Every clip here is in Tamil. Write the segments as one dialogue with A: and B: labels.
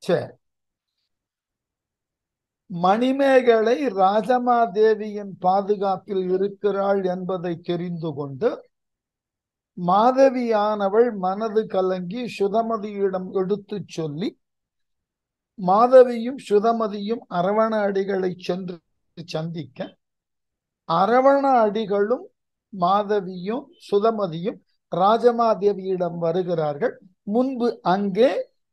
A: சரி மணிமேகலை ராஜமாதேவியின் பாதுகாப்பில் இருக்கிறாள் என்பதை தெரிந்து கொண்டு மாதவியானவள் மனது கலங்கி சுதமதியிடம் எடுத்துச் சொல்லி மாதவியும் சுதமதியும் அரவண அடிகளை சென்று சந்திக்க அரவண அடிகளும் மாதவியும் சுதமதியும் ராஜமாதேவியிடம் வருகிறார்கள் முன்பு அங்கே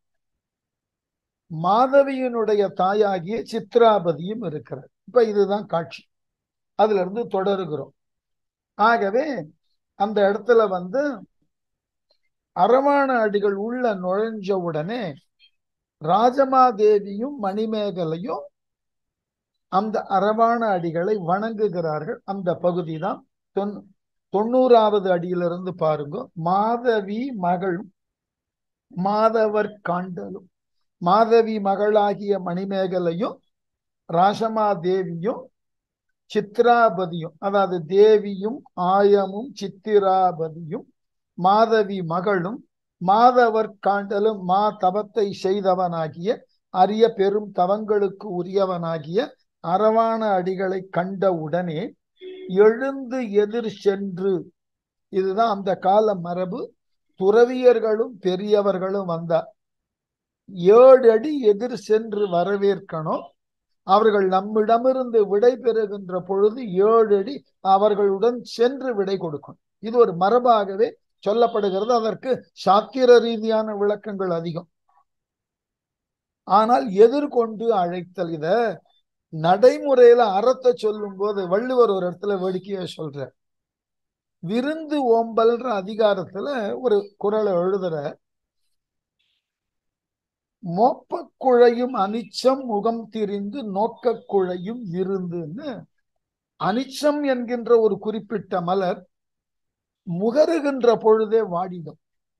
A: மாதவியினுடைய தாயாகிய சித்ராபதியும் இருக்கிறார் இப்ப இதுதான் காட்சி அதுல இருந்து தொடருகிறோம் ஆகவே அந்த இடத்துல வந்து அரவாண அடிகள் உள்ள நுழைஞ்ச உடனே ராஜமாதேவியும் மணிமேகலையும் அந்த அரவாண அடிகளை வணங்குகிறார்கள் அந்த பகுதி தான் தொன் தொண்ணூறாவது அடியிலிருந்து பாருங்க மாதவி மகளும் மாதவர் காண்டலும் மாதவி மகளாகிய மணிமேகலையும் ராசமா தேவியும் சித்ராபதியும் அதாவது தேவியும் ஆயமும் சித்திராபதியும் மாதவி மகளும் மாதவர் காண்டலும் மா தவத்தை செய்தவனாகிய அரிய பெரும் தவங்களுக்கு உரியவனாகிய அரவான அடிகளை கண்ட உடனே எழுந்து எதிர் சென்று இதுதான் அந்த கால மரபு துறவியர்களும் பெரியவர்களும் வந்தார் ஏழு அடி எதிர் சென்று வரவேற்கணும் அவர்கள் நம்மிடமிருந்து விடை பெறுகின்ற பொழுது ஏழு அடி அவர்களுடன் சென்று விடை கொடுக்கணும் இது ஒரு மரபாகவே சொல்லப்படுகிறது அதற்கு சாத்திர ரீதியான விளக்கங்கள் அதிகம் ஆனால் எதிர்கொண்டு அழைத்தல் இத நடைமுறையில அறத்தை சொல்லும் போது வள்ளுவர் ஒரு இடத்துல வேடிக்கையா சொல்ற விருந்து ஓம்பல்ன்ற அதிகாரத்துல ஒரு குரலை எழுதுற மோப்ப குழையும் அனிச்சம் முகம் திரிந்து நோக்க குழையும் விருந்துன்னு அனிச்சம் என்கின்ற ஒரு குறிப்பிட்ட மலர் முகருகின்ற பொழுதே வாடிடும்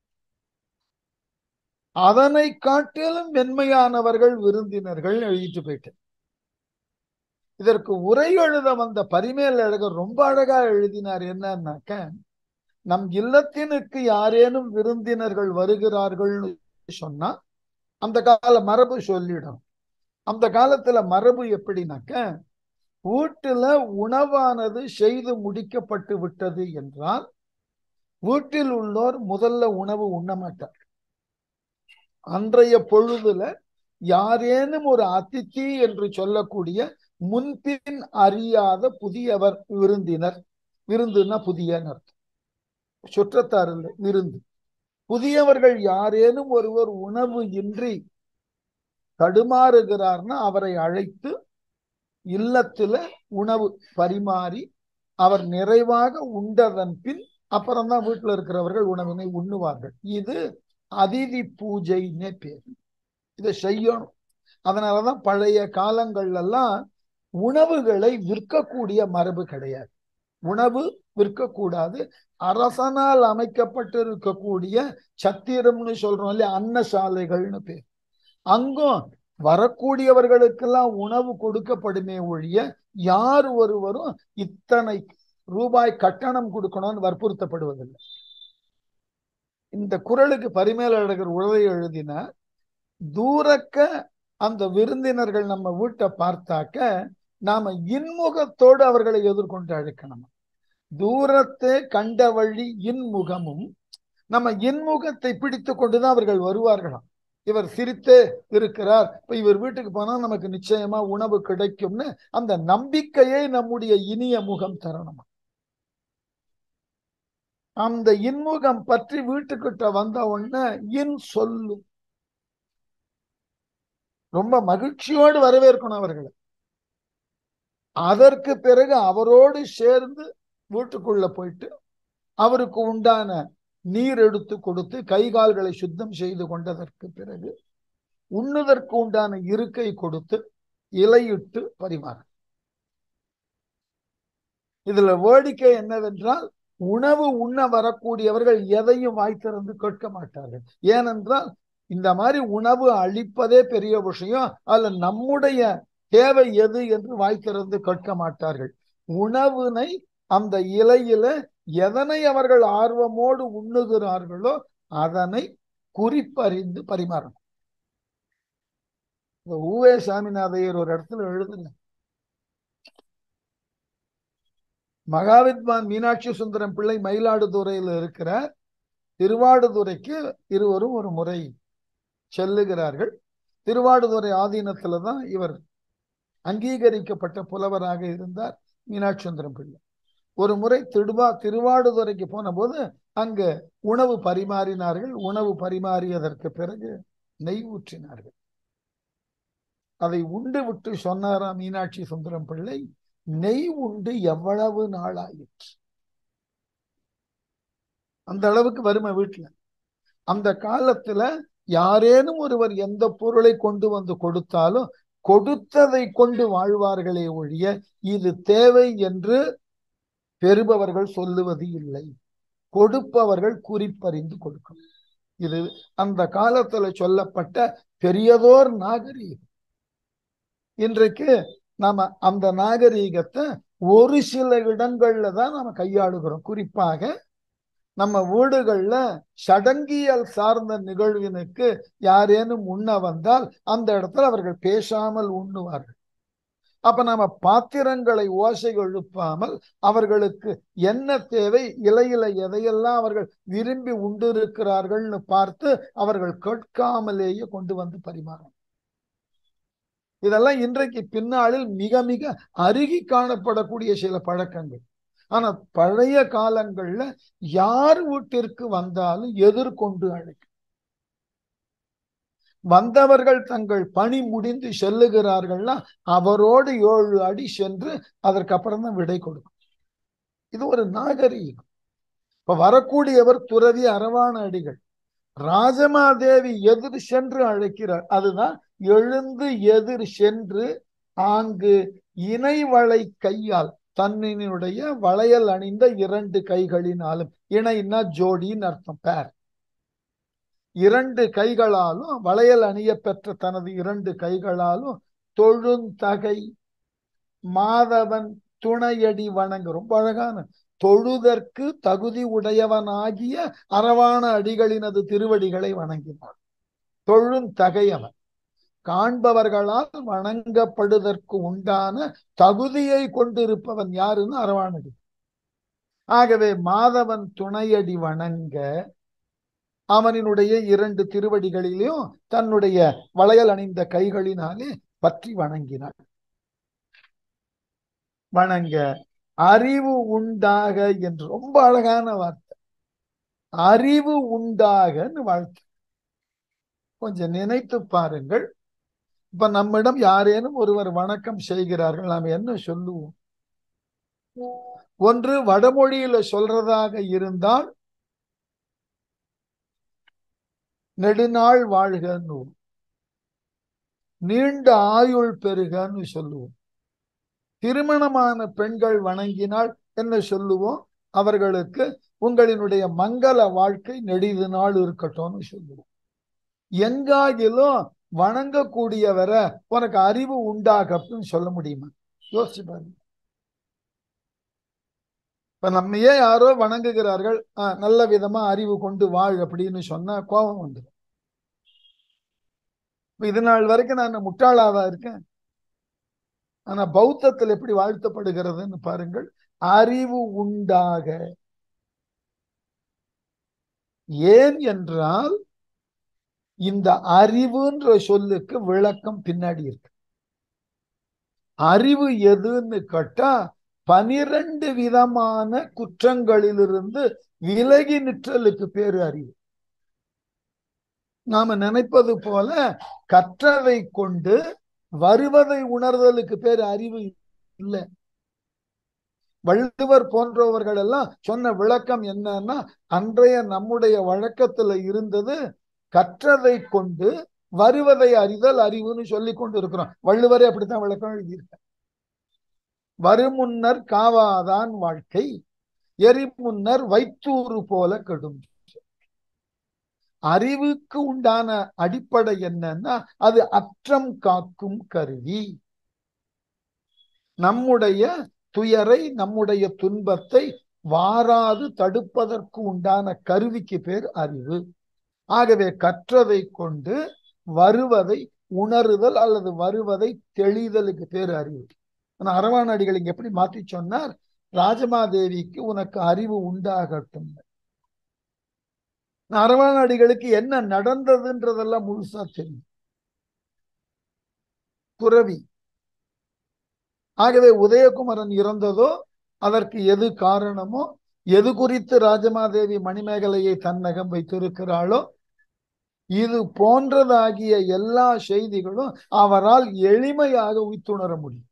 A: அதனை காட்டிலும் மென்மையானவர்கள் விருந்தினர்கள் எழுதிட்டு போயிட்டு இதற்கு உரை எழுத வந்த பரிமேல் அழகர் ரொம்ப அழகா எழுதினார் என்னன்னாக்க நம் இல்லத்தினுக்கு யாரேனும் விருந்தினர்கள் வருகிறார்கள் சொன்னா அந்த கால மரபு சொல்லிடும் அந்த காலத்துல மரபு எப்படின்னாக்க வீட்டுல உணவானது செய்து முடிக்கப்பட்டு விட்டது என்றால் வீட்டில் உள்ளோர் முதல்ல உணவு உண்ண மாட்டார் அன்றைய பொழுதுல யாரேனும் ஒரு அதித்தி என்று சொல்லக்கூடிய முன்பின் அறியாத புதியவர் விருந்தினர் விருந்துன்னா புதிய சுற்றத்தார் இல்லை விருந்து புதியவர்கள் யாரேனும் ஒருவர் உணவு இன்றி தடுமாறுகிறார்னா அவரை அழைத்து இல்லத்துல உணவு பரிமாறி அவர் நிறைவாக உண்டதன் பின் அப்புறம்தான் வீட்டுல இருக்கிறவர்கள் உணவினை உண்ணுவார்கள் இது அதிதி பூஜைன்னே பேர் இதை செய்யணும் அதனாலதான் பழைய காலங்கள்ல எல்லாம் உணவுகளை விற்கக்கூடிய மரபு கிடையாது உணவு விற்கக்கூடாது அரசனால் அமைக்கப்பட்டு இருக்கக்கூடிய சத்திரம்னு சொல்றோம் இல்லையா அன்னசாலைகள்னு பேர் அங்கும் வரக்கூடியவர்களுக்கெல்லாம் உணவு கொடுக்கப்படுமே ஒழிய யார் ஒருவரும் இத்தனை ரூபாய் கட்டணம் கொடுக்கணும்னு வற்புறுத்தப்படுவதில்லை இந்த குரலுக்கு பரிமேலழகர் உழவை எழுதின தூரக்க அந்த விருந்தினர்கள் நம்ம வீட்டை பார்த்தாக்க நாம இன்முகத்தோடு அவர்களை எதிர்கொண்டு அழைக்கணும் தூரத்தை கண்ட வழி இன்முகமும் நம்ம இன்முகத்தை பிடித்து கொண்டுதான் அவர்கள் வருவார்களாம் இவர் சிரித்தே இருக்கிறார் இப்ப இவர் வீட்டுக்கு போனா நமக்கு நிச்சயமா உணவு கிடைக்கும்னு அந்த நம்பிக்கையை நம்முடைய இனிய முகம் தரணும் அந்த இன்முகம் பற்றி வீட்டுக்கிட்ட வந்த உடனே இன் சொல்லும் ரொம்ப மகிழ்ச்சியோடு வரவேற்கணும் அவர்களை அதற்கு பிறகு அவரோடு சேர்ந்து வீட்டுக்குள்ள போயிட்டு அவருக்கு உண்டான நீர் எடுத்து கொடுத்து கை கால்களை சுத்தம் செய்து கொண்டதற்கு பிறகு உண்ணுதற்கு உண்டான இருக்கை கொடுத்து இலையிட்டு பரிமாற இதுல வேடிக்கை என்னவென்றால் உணவு உண்ண வரக்கூடியவர்கள் எதையும் வாய் திறந்து கேட்க மாட்டார்கள் ஏனென்றால் இந்த மாதிரி உணவு அளிப்பதே பெரிய விஷயம் அதுல நம்முடைய தேவை எது என்று வாய் திறந்து கேட்க மாட்டார்கள் உணவினை அந்த இலையில எதனை அவர்கள் ஆர்வமோடு உண்ணுகிறார்களோ அதனை குறிப்பறிந்து பரிமாறணும் ஊவே சாமிநாதையர் ஒரு இடத்துல எழுதுங்க மகாவித்வான் மீனாட்சி சுந்தரம் பிள்ளை மயிலாடுதுறையில் இருக்கிற திருவாடுதுறைக்கு இருவரும் ஒரு முறை செல்லுகிறார்கள் திருவாடுதுறை ஆதீனத்துல தான் இவர் அங்கீகரிக்கப்பட்ட புலவராக இருந்தார் மீனாட்சி சுந்தரம் பிள்ளை ஒரு முறை திருவா திருவாடுதுறைக்கு போன போது அங்க உணவு பரிமாறினார்கள் உணவு பரிமாறியதற்கு பிறகு நெய் ஊற்றினார்கள் அதை உண்டு விட்டு சொன்னாராம் மீனாட்சி சுந்தரம் பிள்ளை நெய் உண்டு எவ்வளவு நாள் ஆயிற்று அந்த அளவுக்கு வறுமை வீட்டுல அந்த காலத்துல யாரேனும் ஒருவர் எந்த பொருளை கொண்டு வந்து கொடுத்தாலும் கொடுத்ததை கொண்டு வாழ்வார்களே ஒழிய இது தேவை என்று பெறுபவர்கள் சொல்லுவது இல்லை கொடுப்பவர்கள் குறிப்பறிந்து கொடுக்கணும் இது அந்த காலத்துல சொல்லப்பட்ட பெரியதோர் நாகரீகம் இன்றைக்கு நாம அந்த நாகரீகத்தை ஒரு சில இடங்கள்ல தான் நாம கையாளுகிறோம் குறிப்பாக நம்ம வீடுகள்ல சடங்கியல் சார்ந்த நிகழ்வினுக்கு யாரேனும் உண்ண வந்தால் அந்த இடத்துல அவர்கள் பேசாமல் உண்ணுவார்கள் அப்ப நாம பாத்திரங்களை ஓசை எழுப்பாமல் அவர்களுக்கு என்ன தேவை இலையில எதையெல்லாம் அவர்கள் விரும்பி உண்டிருக்கிறார்கள்னு பார்த்து அவர்கள் கேட்காமலேயே கொண்டு வந்து பரிமாறும் இதெல்லாம் இன்றைக்கு பின்னாளில் மிக மிக அருகி காணப்படக்கூடிய சில பழக்கங்கள் ஆனா பழைய காலங்கள்ல யார் வீட்டிற்கு வந்தாலும் எதிர்கொண்டு அழைக்கும் வந்தவர்கள் தங்கள் பணி முடிந்து செல்லுகிறார்கள்னா அவரோடு ஏழு அடி சென்று அதற்கு அப்புறம் தான் விடை கொடுக்கும் இது ஒரு நாகரீகம் இப்ப வரக்கூடியவர் துறவி அரவான அடிகள் ராஜமாதேவி எதிர் சென்று அழைக்கிறார் அதுதான் எழுந்து எதிர் சென்று ஆங்கு இணைவளை கையால் தன்னினுடைய வளையல் அணிந்த இரண்டு கைகளினாலும் இணைன்னா ஜோடின்னு அர்த்தம் பேர் இரண்டு கைகளாலும் வளையல் அணிய பெற்ற தனது இரண்டு கைகளாலும் தொழுந்தகை மாதவன் துணையடி வணங்கு ரொம்ப அழகான தொழுதற்கு தகுதி உடையவனாகிய அரவான அடிகளினது திருவடிகளை வணங்கினான் தொழுந்தகை அவன் காண்பவர்களால் வணங்கப்படுவதற்கு உண்டான தகுதியை கொண்டிருப்பவன் யாருன்னு அரவானடி ஆகவே மாதவன் துணையடி வணங்க அவனினுடைய இரண்டு திருவடிகளிலும் தன்னுடைய வளையல் அணிந்த கைகளினாலே பற்றி வணங்கினாள் வணங்க அறிவு உண்டாக என்று ரொம்ப அழகான வார்த்தை அறிவு உண்டாகன்னு வாழ்த்து கொஞ்சம் நினைத்து பாருங்கள் இப்ப நம்மிடம் யாரேனும் ஒருவர் வணக்கம் செய்கிறார்கள் நாம் என்ன சொல்லுவோம் ஒன்று வடமொழியில சொல்றதாக இருந்தால் நெடுநாள் வாழ்கன்னு நீண்ட ஆயுள் பெருகன்னு சொல்லுவோம் திருமணமான பெண்கள் வணங்கினால் என்ன சொல்லுவோம் அவர்களுக்கு உங்களினுடைய மங்கள வாழ்க்கை நெடிது நாள் இருக்கட்டும்னு சொல்லுவோம் எங்காகிலும் வணங்கக்கூடியவரை உனக்கு அறிவு உண்டாகட்டும்னு சொல்ல முடியுமா யோசிச்சு பாருங்க இப்ப நம்மையே யாரோ வணங்குகிறார்கள் ஆஹ் நல்ல விதமா அறிவு கொண்டு வாழ் அப்படின்னு சொன்னா கோபம் வந்துடும் இது நாள் வரைக்கும் நான் முட்டாளாவா இருக்கேன் ஆனா பௌத்தத்தில் எப்படி வாழ்த்தப்படுகிறதுன்னு பாருங்கள் அறிவு உண்டாக ஏன் என்றால் இந்த அறிவுன்ற சொல்லுக்கு விளக்கம் பின்னாடி இருக்கு அறிவு எதுன்னு கேட்டா பனிரெண்டு விதமான குற்றங்களிலிருந்து விலகி நிற்றலுக்கு பேரு அறிவு நாம நினைப்பது போல கற்றதை கொண்டு வருவதை உணர்தலுக்கு பேர் அறிவு இல்லை வள்ளுவர் போன்றவர்கள் எல்லாம் சொன்ன விளக்கம் என்னன்னா அன்றைய நம்முடைய வழக்கத்துல இருந்தது கற்றதை கொண்டு வருவதை அறிதல் அறிவுன்னு சொல்லி கொண்டு இருக்கிறோம் வள்ளுவரே அப்படித்தான் விளக்கம் எழுதியிருக்க வருமுன்னர் காவாதான் வாழ்க்கை எரிமுன்னர் வைத்தூறு போல கெடும் அறிவுக்கு உண்டான அடிப்படை என்னன்னா அது அற்றம் காக்கும் கருவி நம்முடைய துயரை நம்முடைய துன்பத்தை வாராது தடுப்பதற்கு உண்டான கருவிக்கு பேர் அறிவு ஆகவே கற்றதை கொண்டு வருவதை உணருதல் அல்லது வருவதை தெளிதலுக்கு பேர் அறிவு ஆனா அரவாணடிகள் இங்க எப்படி மாத்தி சொன்னார் ராஜமாதேவிக்கு உனக்கு அறிவு உண்டாகட்டும் அரவாணடிகளுக்கு என்ன நடந்ததுன்றதெல்லாம் முழுசா தெரியும் துறவி ஆகவே உதயகுமரன் இறந்ததோ அதற்கு எது காரணமோ எது குறித்து ராஜமாதேவி மணிமேகலையை தன்னகம் வைத்திருக்கிறாளோ இது போன்றதாகிய எல்லா செய்திகளும் அவரால் எளிமையாக உய்த்துணர முடியும்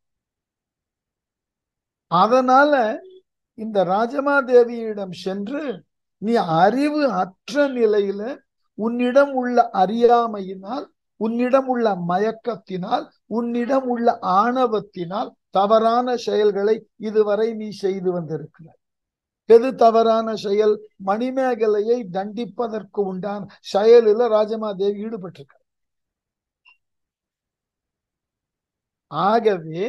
A: அதனால இந்த ராஜமாதேவியிடம் சென்று நீ அறிவு அற்ற நிலையில உன்னிடம் உள்ள அறியாமையினால் உன்னிடம் உள்ள மயக்கத்தினால் உன்னிடம் உள்ள ஆணவத்தினால் தவறான செயல்களை இதுவரை நீ செய்து வந்திருக்கிறாய் எது தவறான செயல் மணிமேகலையை தண்டிப்பதற்கு உண்டான செயலில் ராஜமாதேவி ஈடுபட்டிருக்க ஆகவே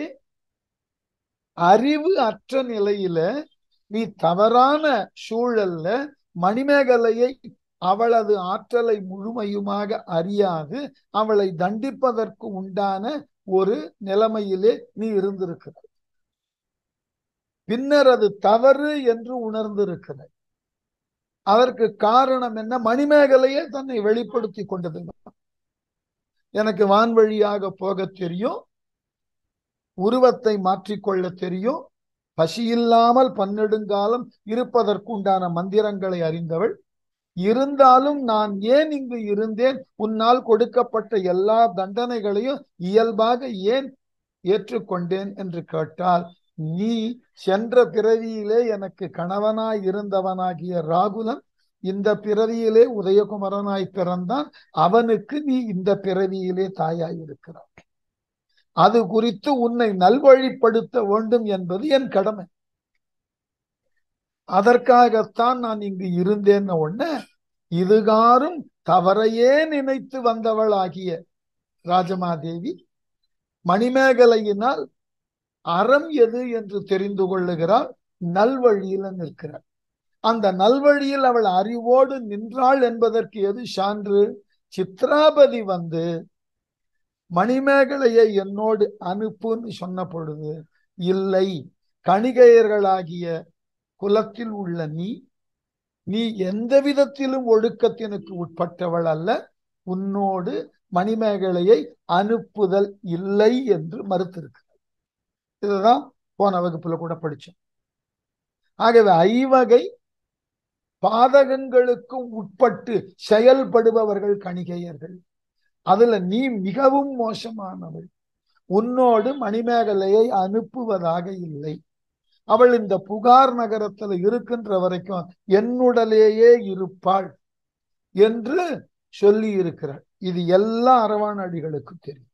A: அறிவு அற்ற நிலையில நீ தவறான சூழல்ல மணிமேகலையை அவளது ஆற்றலை முழுமையுமாக அறியாது அவளை தண்டிப்பதற்கு உண்டான ஒரு நிலைமையிலே நீ இருந்திருக்கிறாய் பின்னர் அது தவறு என்று உணர்ந்திருக்கிறாய் அதற்கு காரணம் என்ன மணிமேகலையே தன்னை வெளிப்படுத்தி கொண்டது எனக்கு வான்வழியாக போக தெரியும் உருவத்தை மாற்றிக்கொள்ள தெரியும் பசியில்லாமல் பன்னெடுங்காலம் இருப்பதற்கு உண்டான மந்திரங்களை அறிந்தவள் இருந்தாலும் நான் ஏன் இங்கு இருந்தேன் உன்னால் கொடுக்கப்பட்ட எல்லா தண்டனைகளையும் இயல்பாக ஏன் ஏற்றுக்கொண்டேன் என்று கேட்டால் நீ சென்ற பிறவியிலே எனக்கு கணவனாய் இருந்தவனாகிய ராகுலன் இந்த பிறவியிலே உதயகுமரனாய் பிறந்தான் அவனுக்கு நீ இந்த பிறவியிலே தாயாய் இருக்கிறாய் அது குறித்து உன்னை நல்வழிப்படுத்த வேண்டும் என்பது என் கடமை அதற்காகத்தான் நான் இங்கு இருந்தேன் உடனே இதுகாரும் தவறையே நினைத்து வந்தவளாகிய ராஜமாதேவி மணிமேகலையினால் அறம் எது என்று தெரிந்து கொள்ளுகிறாள் நல்வழியில நிற்கிறாள் அந்த நல்வழியில் அவள் அறிவோடு நின்றாள் என்பதற்கு எது சான்று சித்ராபதி வந்து மணிமேகலையை என்னோடு அனுப்புன்னு சொன்ன பொழுது இல்லை கணிகையர்களாகிய குலத்தில் உள்ள நீ நீ எந்த விதத்திலும் ஒழுக்கத்தினுக்கு உட்பட்டவள் அல்ல உன்னோடு மணிமேகலையை அனுப்புதல் இல்லை என்று மறுத்திருக்கிறார் இதுதான் போன வகுப்புல கூட படிச்சோம் ஆகவே ஐவகை பாதகங்களுக்கும் உட்பட்டு செயல்படுபவர்கள் கணிகையர்கள் அதுல நீ மிகவும் மோசமானவள் உன்னோடு மணிமேகலையை அனுப்புவதாக இல்லை அவள் இந்த புகார் நகரத்துல இருக்கின்ற வரைக்கும் என்னுடலேயே இருப்பாள் என்று சொல்லி இருக்கிறாள் இது எல்லா அரவாணடிகளுக்கு தெரியும்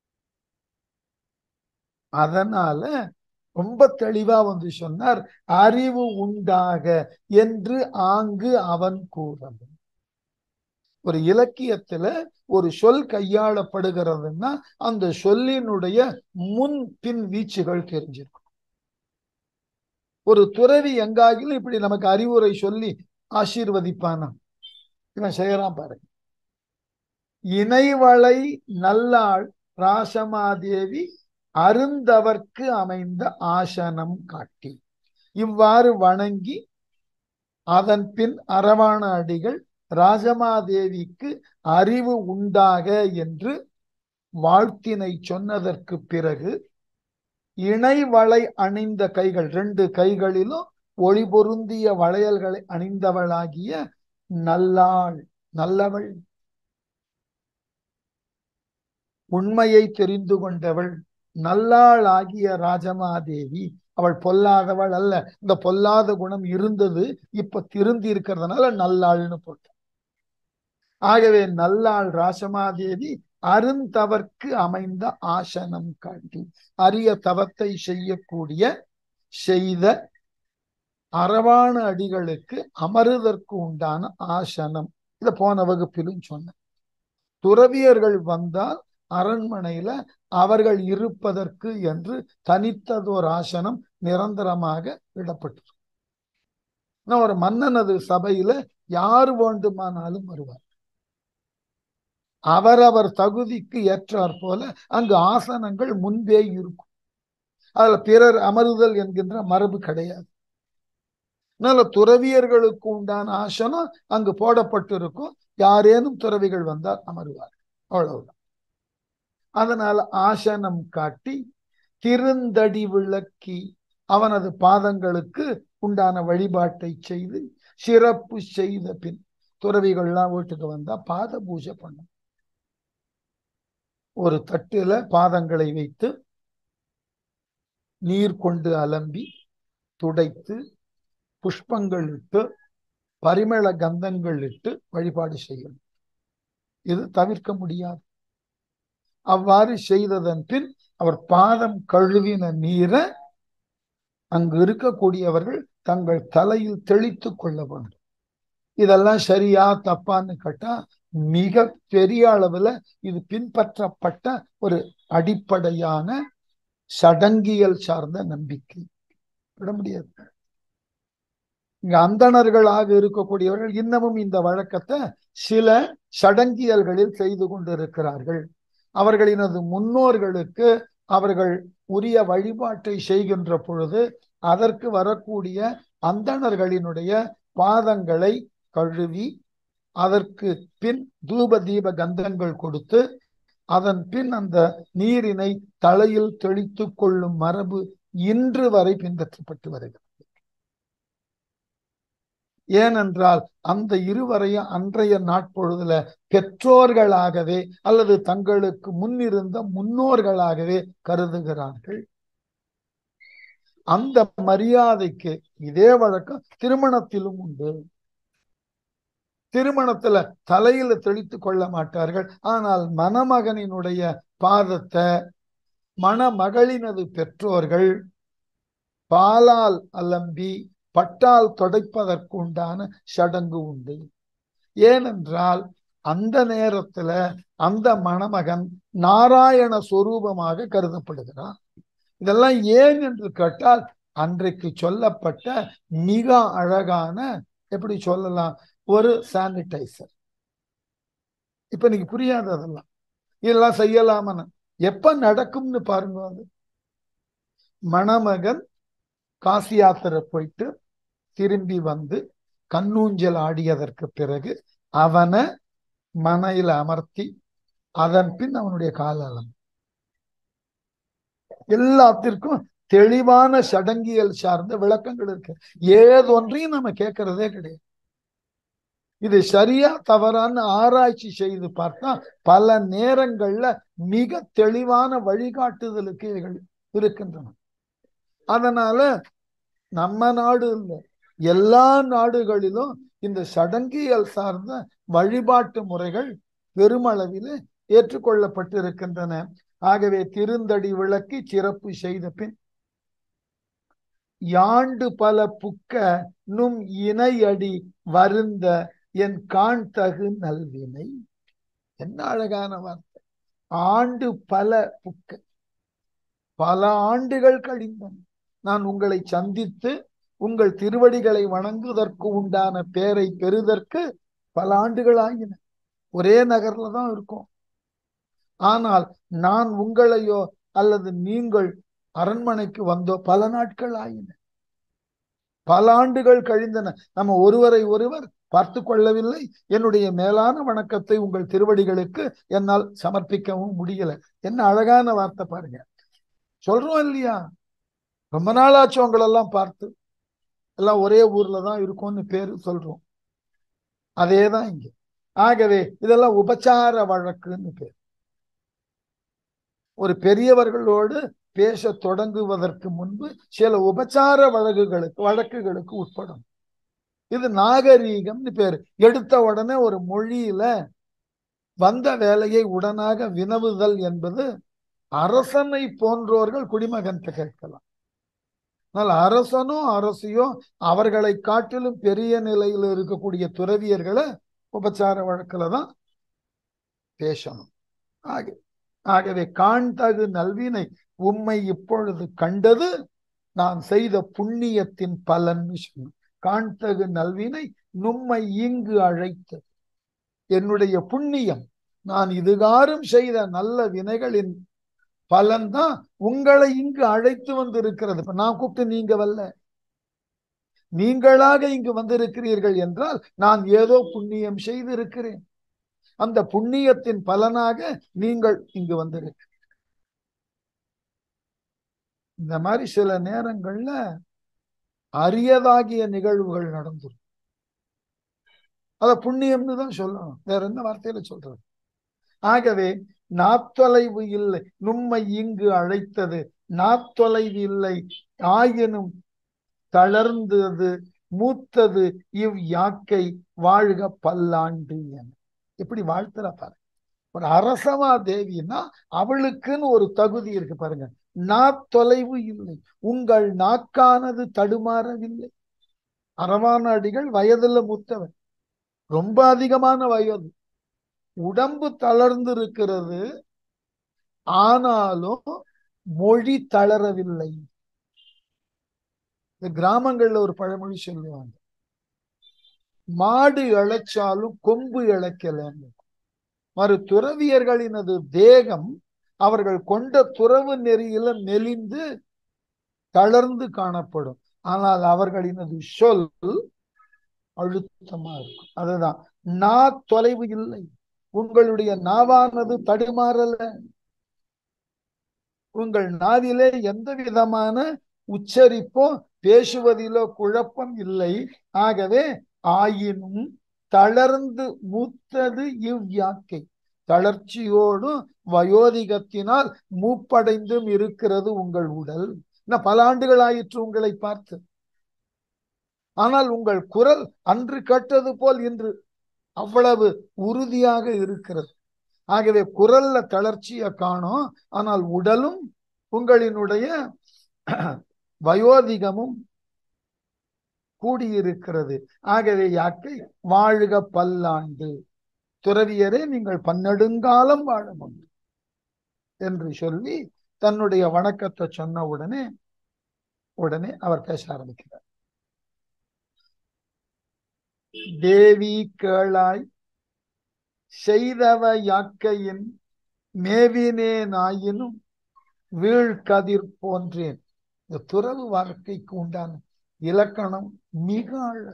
A: அதனால ரொம்ப தெளிவா வந்து சொன்னார் அறிவு உண்டாக என்று ஆங்கு அவன் கூறணும் ஒரு இலக்கியத்துல ஒரு சொல் கையாளப்படுகிறதுன்னா அந்த சொல்லினுடைய முன் பின் வீச்சுகள் தெரிஞ்சிருக்கும் ஒரு துறவி எங்காகிலும் இப்படி நமக்கு அறிவுரை சொல்லி ஆசீர்வதிப்பானா இவன் செய்யறான் பாருங்க இணைவளை நல்லாள் ராசமாதேவி அருந்தவர்க்கு அமைந்த ஆசனம் காட்டி இவ்வாறு வணங்கி அதன் பின் அரவாண அடிகள் ராஜமாதேவிக்கு அறிவு உண்டாக என்று வாழ்த்தினை சொன்னதற்கு பிறகு இணைவளை அணிந்த கைகள் ரெண்டு கைகளிலும் ஒளி பொருந்திய வளையல்களை அணிந்தவளாகிய நல்லாள் நல்லவள் உண்மையை தெரிந்து கொண்டவள் நல்லாள் ஆகிய ராஜமாதேவி அவள் பொல்லாதவள் அல்ல இந்த பொல்லாத குணம் இருந்தது இப்ப திருந்தி இருக்கிறதுனால நல்லாள்னு போட்ட ஆகவே நல்லாள் ராசமாதேவி அருந்தவர்க்கு அமைந்த ஆசனம் காட்டி அரிய தவத்தை செய்யக்கூடிய செய்த அரவான அடிகளுக்கு அமருதற்கு உண்டான ஆசனம் இத போன வகுப்பிலும் சொன்ன துறவியர்கள் வந்தால் அரண்மனையில அவர்கள் இருப்பதற்கு என்று தனித்ததோர் ஆசனம் நிரந்தரமாக விடப்பட்டிருக்கும் ஒரு மன்னனது சபையில யார் வேண்டுமானாலும் வருவார் அவரவர் தகுதிக்கு ஏற்றாற் போல அங்கு ஆசனங்கள் முன்பே இருக்கும் அதுல பிறர் அமருதல் என்கின்ற மரபு கிடையாது அதனால துறவியர்களுக்கு உண்டான ஆசனம் அங்கு போடப்பட்டு இருக்கும் யாரேனும் துறவிகள் வந்தால் அமருவார் அவ்வளவுதான் அதனால ஆசனம் காட்டி திருந்தடி விளக்கி அவனது பாதங்களுக்கு உண்டான வழிபாட்டை செய்து சிறப்பு செய்த பின் துறவிகள்லாம் வீட்டுக்கு வந்தா பாத பூஜை பண்ணும் ஒரு தட்டுல பாதங்களை வைத்து நீர் கொண்டு அலம்பி துடைத்து புஷ்பங்கள் இட்டு பரிமள கந்தங்கள் இட்டு வழிபாடு செய்யணும் இது தவிர்க்க முடியாது அவ்வாறு செய்ததன் பின் அவர் பாதம் கழுவின நீரை அங்கு இருக்கக்கூடியவர்கள் தங்கள் தலையில் தெளித்து கொள்ள வேண்டும் இதெல்லாம் சரியா தப்பான்னு கேட்டா மிக பெரிய அளவுல இது பின்பற்றப்பட்ட ஒரு அடிப்படையான சடங்கியல் சார்ந்த நம்பிக்கை விட முடியாது இங்க அந்தணர்களாக இருக்கக்கூடியவர்கள் இன்னமும் இந்த வழக்கத்தை சில சடங்கியல்களில் செய்து கொண்டிருக்கிறார்கள் அவர்களினது முன்னோர்களுக்கு அவர்கள் உரிய வழிபாட்டை செய்கின்ற பொழுது அதற்கு வரக்கூடிய அந்தணர்களினுடைய பாதங்களை கழுவி அதற்கு பின் தூப தீப கந்தங்கள் கொடுத்து அதன் பின் அந்த நீரினை தலையில் தெளித்து கொள்ளும் மரபு இன்று வரை பின்பற்றப்பட்டு வருகிறது ஏனென்றால் அந்த இருவரையும் அன்றைய நாட்பொழுதுல பெற்றோர்களாகவே அல்லது தங்களுக்கு முன்னிருந்த முன்னோர்களாகவே கருதுகிறார்கள் அந்த மரியாதைக்கு இதே வழக்கம் திருமணத்திலும் உண்டு திருமணத்துல தலையில தெளித்து கொள்ள மாட்டார்கள் ஆனால் மணமகனினுடைய பாதத்தை மணமகளினது பெற்றோர்கள் பாலால் அலம்பி பட்டால் தொடைப்பதற்கு உண்டான சடங்கு உண்டு ஏனென்றால் அந்த நேரத்துல அந்த மணமகன் நாராயண சொரூபமாக கருதப்படுகிறான் இதெல்லாம் ஏன் என்று கேட்டால் அன்றைக்கு சொல்லப்பட்ட மிக அழகான எப்படி சொல்லலாம் ஒரு சானிடைசர் இப்ப நீங்க புரியாது அதெல்லாம் இதெல்லாம் செய்யலாமன்னு எப்ப நடக்கும்னு பாருங்க அது மணமகன் காசி யாத்திரை போயிட்டு திரும்பி வந்து கண்ணூஞ்சல் ஆடியதற்கு பிறகு அவனை மனையில அமர்த்தி அதன் பின் அவனுடைய காலம் எல்லாத்திற்கும் தெளிவான சடங்கியல் சார்ந்த விளக்கங்கள் இருக்கு ஏதொன்றையும் நம்ம கேட்கறதே கிடையாது இது சரியா தவறான்னு ஆராய்ச்சி செய்து பார்த்தா பல நேரங்கள்ல மிக தெளிவான வழிகாட்டுதலுக்கு இவைகள் இருக்கின்றன அதனால நம்ம நாடு இல்லை எல்லா நாடுகளிலும் இந்த சடங்கியல் சார்ந்த வழிபாட்டு முறைகள் பெருமளவில் ஏற்றுக்கொள்ளப்பட்டிருக்கின்றன ஆகவே திருந்தடி விளக்கி சிறப்பு செய்த பின் யாண்டு பல புக்க நும் இணையடி வருந்த என் காண் தகு நல்வினை என்ன அழகான வார்த்தை ஆண்டு பல புக்க பல ஆண்டுகள் கழிந்தன நான் உங்களை சந்தித்து உங்கள் திருவடிகளை வணங்குவதற்கு உண்டான பேரை பெறுதற்கு பல ஆண்டுகள் ஆகின ஒரே நகர்ல தான் இருக்கும் ஆனால் நான் உங்களையோ அல்லது நீங்கள் அரண்மனைக்கு வந்தோ பல நாட்கள் ஆயின பல ஆண்டுகள் கழிந்தன நம்ம ஒருவரை ஒருவர் பார்த்து கொள்ளவில்லை என்னுடைய மேலான வணக்கத்தை உங்கள் திருவடிகளுக்கு என்னால் சமர்ப்பிக்கவும் முடியல என்ன அழகான வார்த்தை பாருங்க சொல்றோம் இல்லையா ரொம்ப நாளாச்சு உங்களெல்லாம் பார்த்து எல்லாம் ஒரே ஊர்ல தான் இருக்கும்னு பேரு சொல்றோம் அதே தான் இங்க ஆகவே இதெல்லாம் உபச்சார வழக்குன்னு பேர் ஒரு பெரியவர்களோடு பேச தொடங்குவதற்கு முன்பு சில உபச்சார வழக்குகளுக்கு வழக்குகளுக்கு உட்படும் இது நாகரீகம்னு பேரு எடுத்த உடனே ஒரு மொழியில வந்த வேலையை உடனாக வினவுதல் என்பது அரசனை போன்றோர்கள் குடிமகன் கேட்கலாம் ஆனால் அரசனும் அரசியும் அவர்களை காட்டிலும் பெரிய நிலையில் இருக்கக்கூடிய துறவியர்களை உபச்சார வழக்குல தான் பேசணும் ஆக ஆகவே காண்தகு நல்வினை உம்மை இப்பொழுது கண்டது நான் செய்த புண்ணியத்தின் பலன் சொன்ன காண்தகு நல்வினை நும்மை இங்கு அழைத்தது என்னுடைய புண்ணியம் நான் இதுகாரும் செய்த நல்ல வினைகளின் பலன்தான் உங்களை இங்கு அழைத்து வந்து இருக்கிறது இப்ப நான் கூப்பிட்டு நீங்க வரல நீங்களாக இங்கு வந்திருக்கிறீர்கள் என்றால் நான் ஏதோ புண்ணியம் செய்திருக்கிறேன் அந்த புண்ணியத்தின் பலனாக நீங்கள் இங்கு வந்திருக்க இந்த மாதிரி சில நேரங்கள்ல அரியதாகிய நிகழ்வுகள் நடந்துரும் அத புண்ணியம்னு தான் சொல்லணும் வேற என்ன வார்த்தையில சொல்றது ஆகவே நாத்தொலைவு இல்லை நும்மை இங்கு அழைத்தது நாத்தொலைவு இல்லை ஆயினும் தளர்ந்தது மூத்தது இவ் யாக்கை வாழ்க பல்லாண்டு என எப்படி வாழ்த்துற பாருங்க ஒரு அரசமா தேவின்னா அவளுக்குன்னு ஒரு தகுதி இருக்கு பாருங்க நாத்தொலைவு இல்லை உங்கள் நாக்கானது தடுமாறவில்லை அரவான அடிகள் வயதுல மூத்தவன் ரொம்ப அதிகமான வயது உடம்பு தளர்ந்து இருக்கிறது ஆனாலும் மொழி தளரவில்லை இந்த கிராமங்கள்ல ஒரு பழமொழி சொல்லுவாங்க மாடு இழைச்சாலும் கொம்பு இழைக்கலன்னு மறு துறவியர்களினது தேகம் அவர்கள் கொண்ட துறவு நெறியில மெலிந்து தளர்ந்து காணப்படும் ஆனால் அவர்களினது சொல் அழுத்தமா இருக்கும் அதுதான் நா தொலைவு இல்லை உங்களுடைய நாவானது தடுமாறல உங்கள் நாவிலே எந்த விதமான உச்சரிப்போ பேசுவதிலோ குழப்பம் இல்லை ஆகவே ஆயினும் தளர்ந்து மூத்தது இவ்யாக்கை தளர்ச்சியோடும் வயோதிகத்தினால் மூப்படைந்தும் இருக்கிறது உங்கள் உடல் இன்னும் பல ஆண்டுகள் ஆயிற்று உங்களை பார்த்து ஆனால் உங்கள் குரல் அன்று கேட்டது போல் இன்று அவ்வளவு உறுதியாக இருக்கிறது ஆகவே குரல்ல தளர்ச்சியை காணும் ஆனால் உடலும் உங்களினுடைய வயோதிகமும் கூடியிருக்கிறது ஆகவே யாக்கை வாழ்க பல்லாண்டு துறவியரே நீங்கள் பன்னெடுங்காலம் வாழ முடியும் என்று சொல்லி தன்னுடைய வணக்கத்தை சொன்ன உடனே உடனே அவர் பேச ஆரம்பிக்கிறார் தேவி கேளாய் செய்தவ யாக்கையின் மேவினே நாயினும் வீழ்கதிர் போன்றேன் இந்த துறவு வாழ்க்கைக்கு உண்டான இலக்கணம் மிக அழகு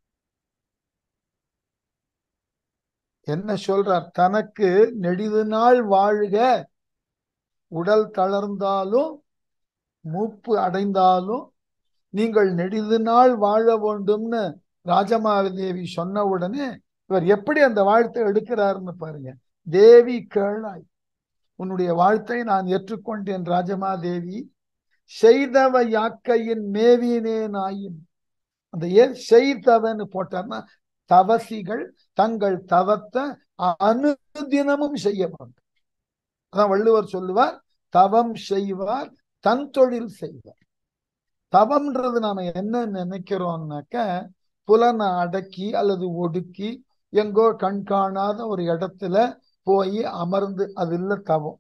A: என்ன சொல்றார் தனக்கு நெடிது நாள் வாழ்க உடல் தளர்ந்தாலும் மூப்பு அடைந்தாலும் நீங்கள் நெடிது நாள் வாழ வேண்டும்னு ராஜமாதேவி சொன்ன உடனே இவர் எப்படி அந்த வாழ்த்தை எடுக்கிறாருன்னு பாருங்க தேவி கேளாய் உன்னுடைய வாழ்த்தை நான் ஏற்றுக்கொண்டேன் ராஜமாதேவி செய்தவ யாக்கையின் மேவினே நாயின் அந்த ஏன் செய்தவன்னு போட்டார்னா தவசிகள் தங்கள் தவத்தை அனுதினமும் செய்ய வேண்டும் அதான் வள்ளுவர் சொல்லுவார் தவம் செய்வார் தன் தொழில் செய்வார் தவம்ன்றது நாம என்ன நினைக்கிறோம்னாக்க புலனை அடக்கி அல்லது ஒடுக்கி எங்கோ கண்காணாத ஒரு இடத்துல போய் அமர்ந்து அது இல்ல தவம்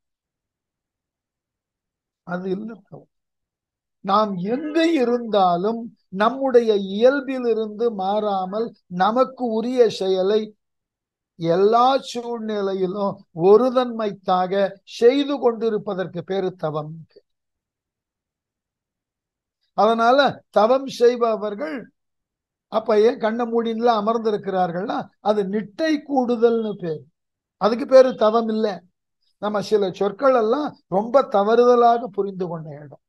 A: அது இல்ல தவம் நாம் எங்கு இருந்தாலும் நம்முடைய இயல்பிலிருந்து மாறாமல் நமக்கு உரிய செயலை எல்லா சூழ்நிலையிலும் ஒரு தன்மைத்தாக செய்து கொண்டிருப்பதற்கு பேரு தவம் அதனால தவம் செய்பவர்கள் அப்ப ஏன் கண்ண மூடின்ல அமர்ந்திருக்கிறார்கள்னா அது நிட்டை கூடுதல்னு பேர் அதுக்கு பேரு தவம் இல்லை நம்ம சில சொற்கள் எல்லாம் ரொம்ப தவறுதலாக புரிந்து கொண்ட இடம்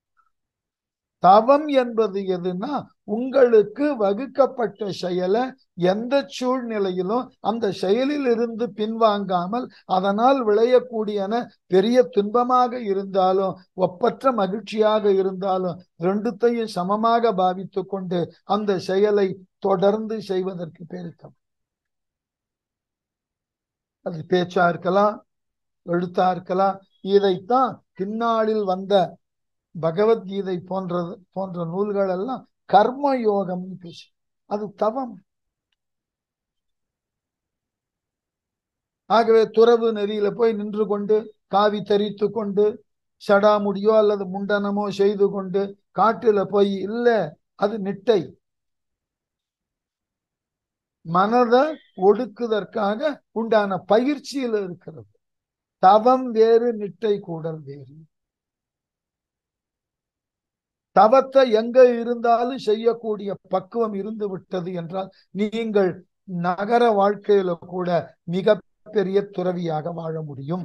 A: தவம் என்பது எதுனா உங்களுக்கு வகுக்கப்பட்ட செயலை எந்த சூழ்நிலையிலும் அந்த செயலில் இருந்து பின்வாங்காமல் அதனால் விளையக்கூடியன பெரிய துன்பமாக இருந்தாலும் ஒப்பற்ற மகிழ்ச்சியாக இருந்தாலும் ரெண்டுத்தையும் சமமாக பாவித்து கொண்டு அந்த செயலை தொடர்ந்து செய்வதற்கு பேரு தவம் அது பேச்சா இருக்கலாம் எழுத்தா இருக்கலாம் இதைத்தான் பின்னாளில் வந்த பகவத்கீதை போன்றது போன்ற நூல்கள் எல்லாம் கர்ம யோகம் பேசு அது தவம் ஆகவே துறவு நெறியில போய் நின்று கொண்டு காவி தரித்து கொண்டு சடாமுடியோ அல்லது முண்டனமோ செய்து கொண்டு காட்டுல போய் இல்ல அது நிட்டை மனதை ஒடுக்குதற்காக உண்டான பயிற்சியில் இருக்கிறது தவம் வேறு நிட்டை கூடல் வேறு தவத்தை எங்க இருந்தாலும் செய்யக்கூடிய பக்குவம் இருந்து விட்டது என்றால் நீங்கள் நகர வாழ்க்கையில கூட மிக பெரிய துறவியாக வாழ முடியும்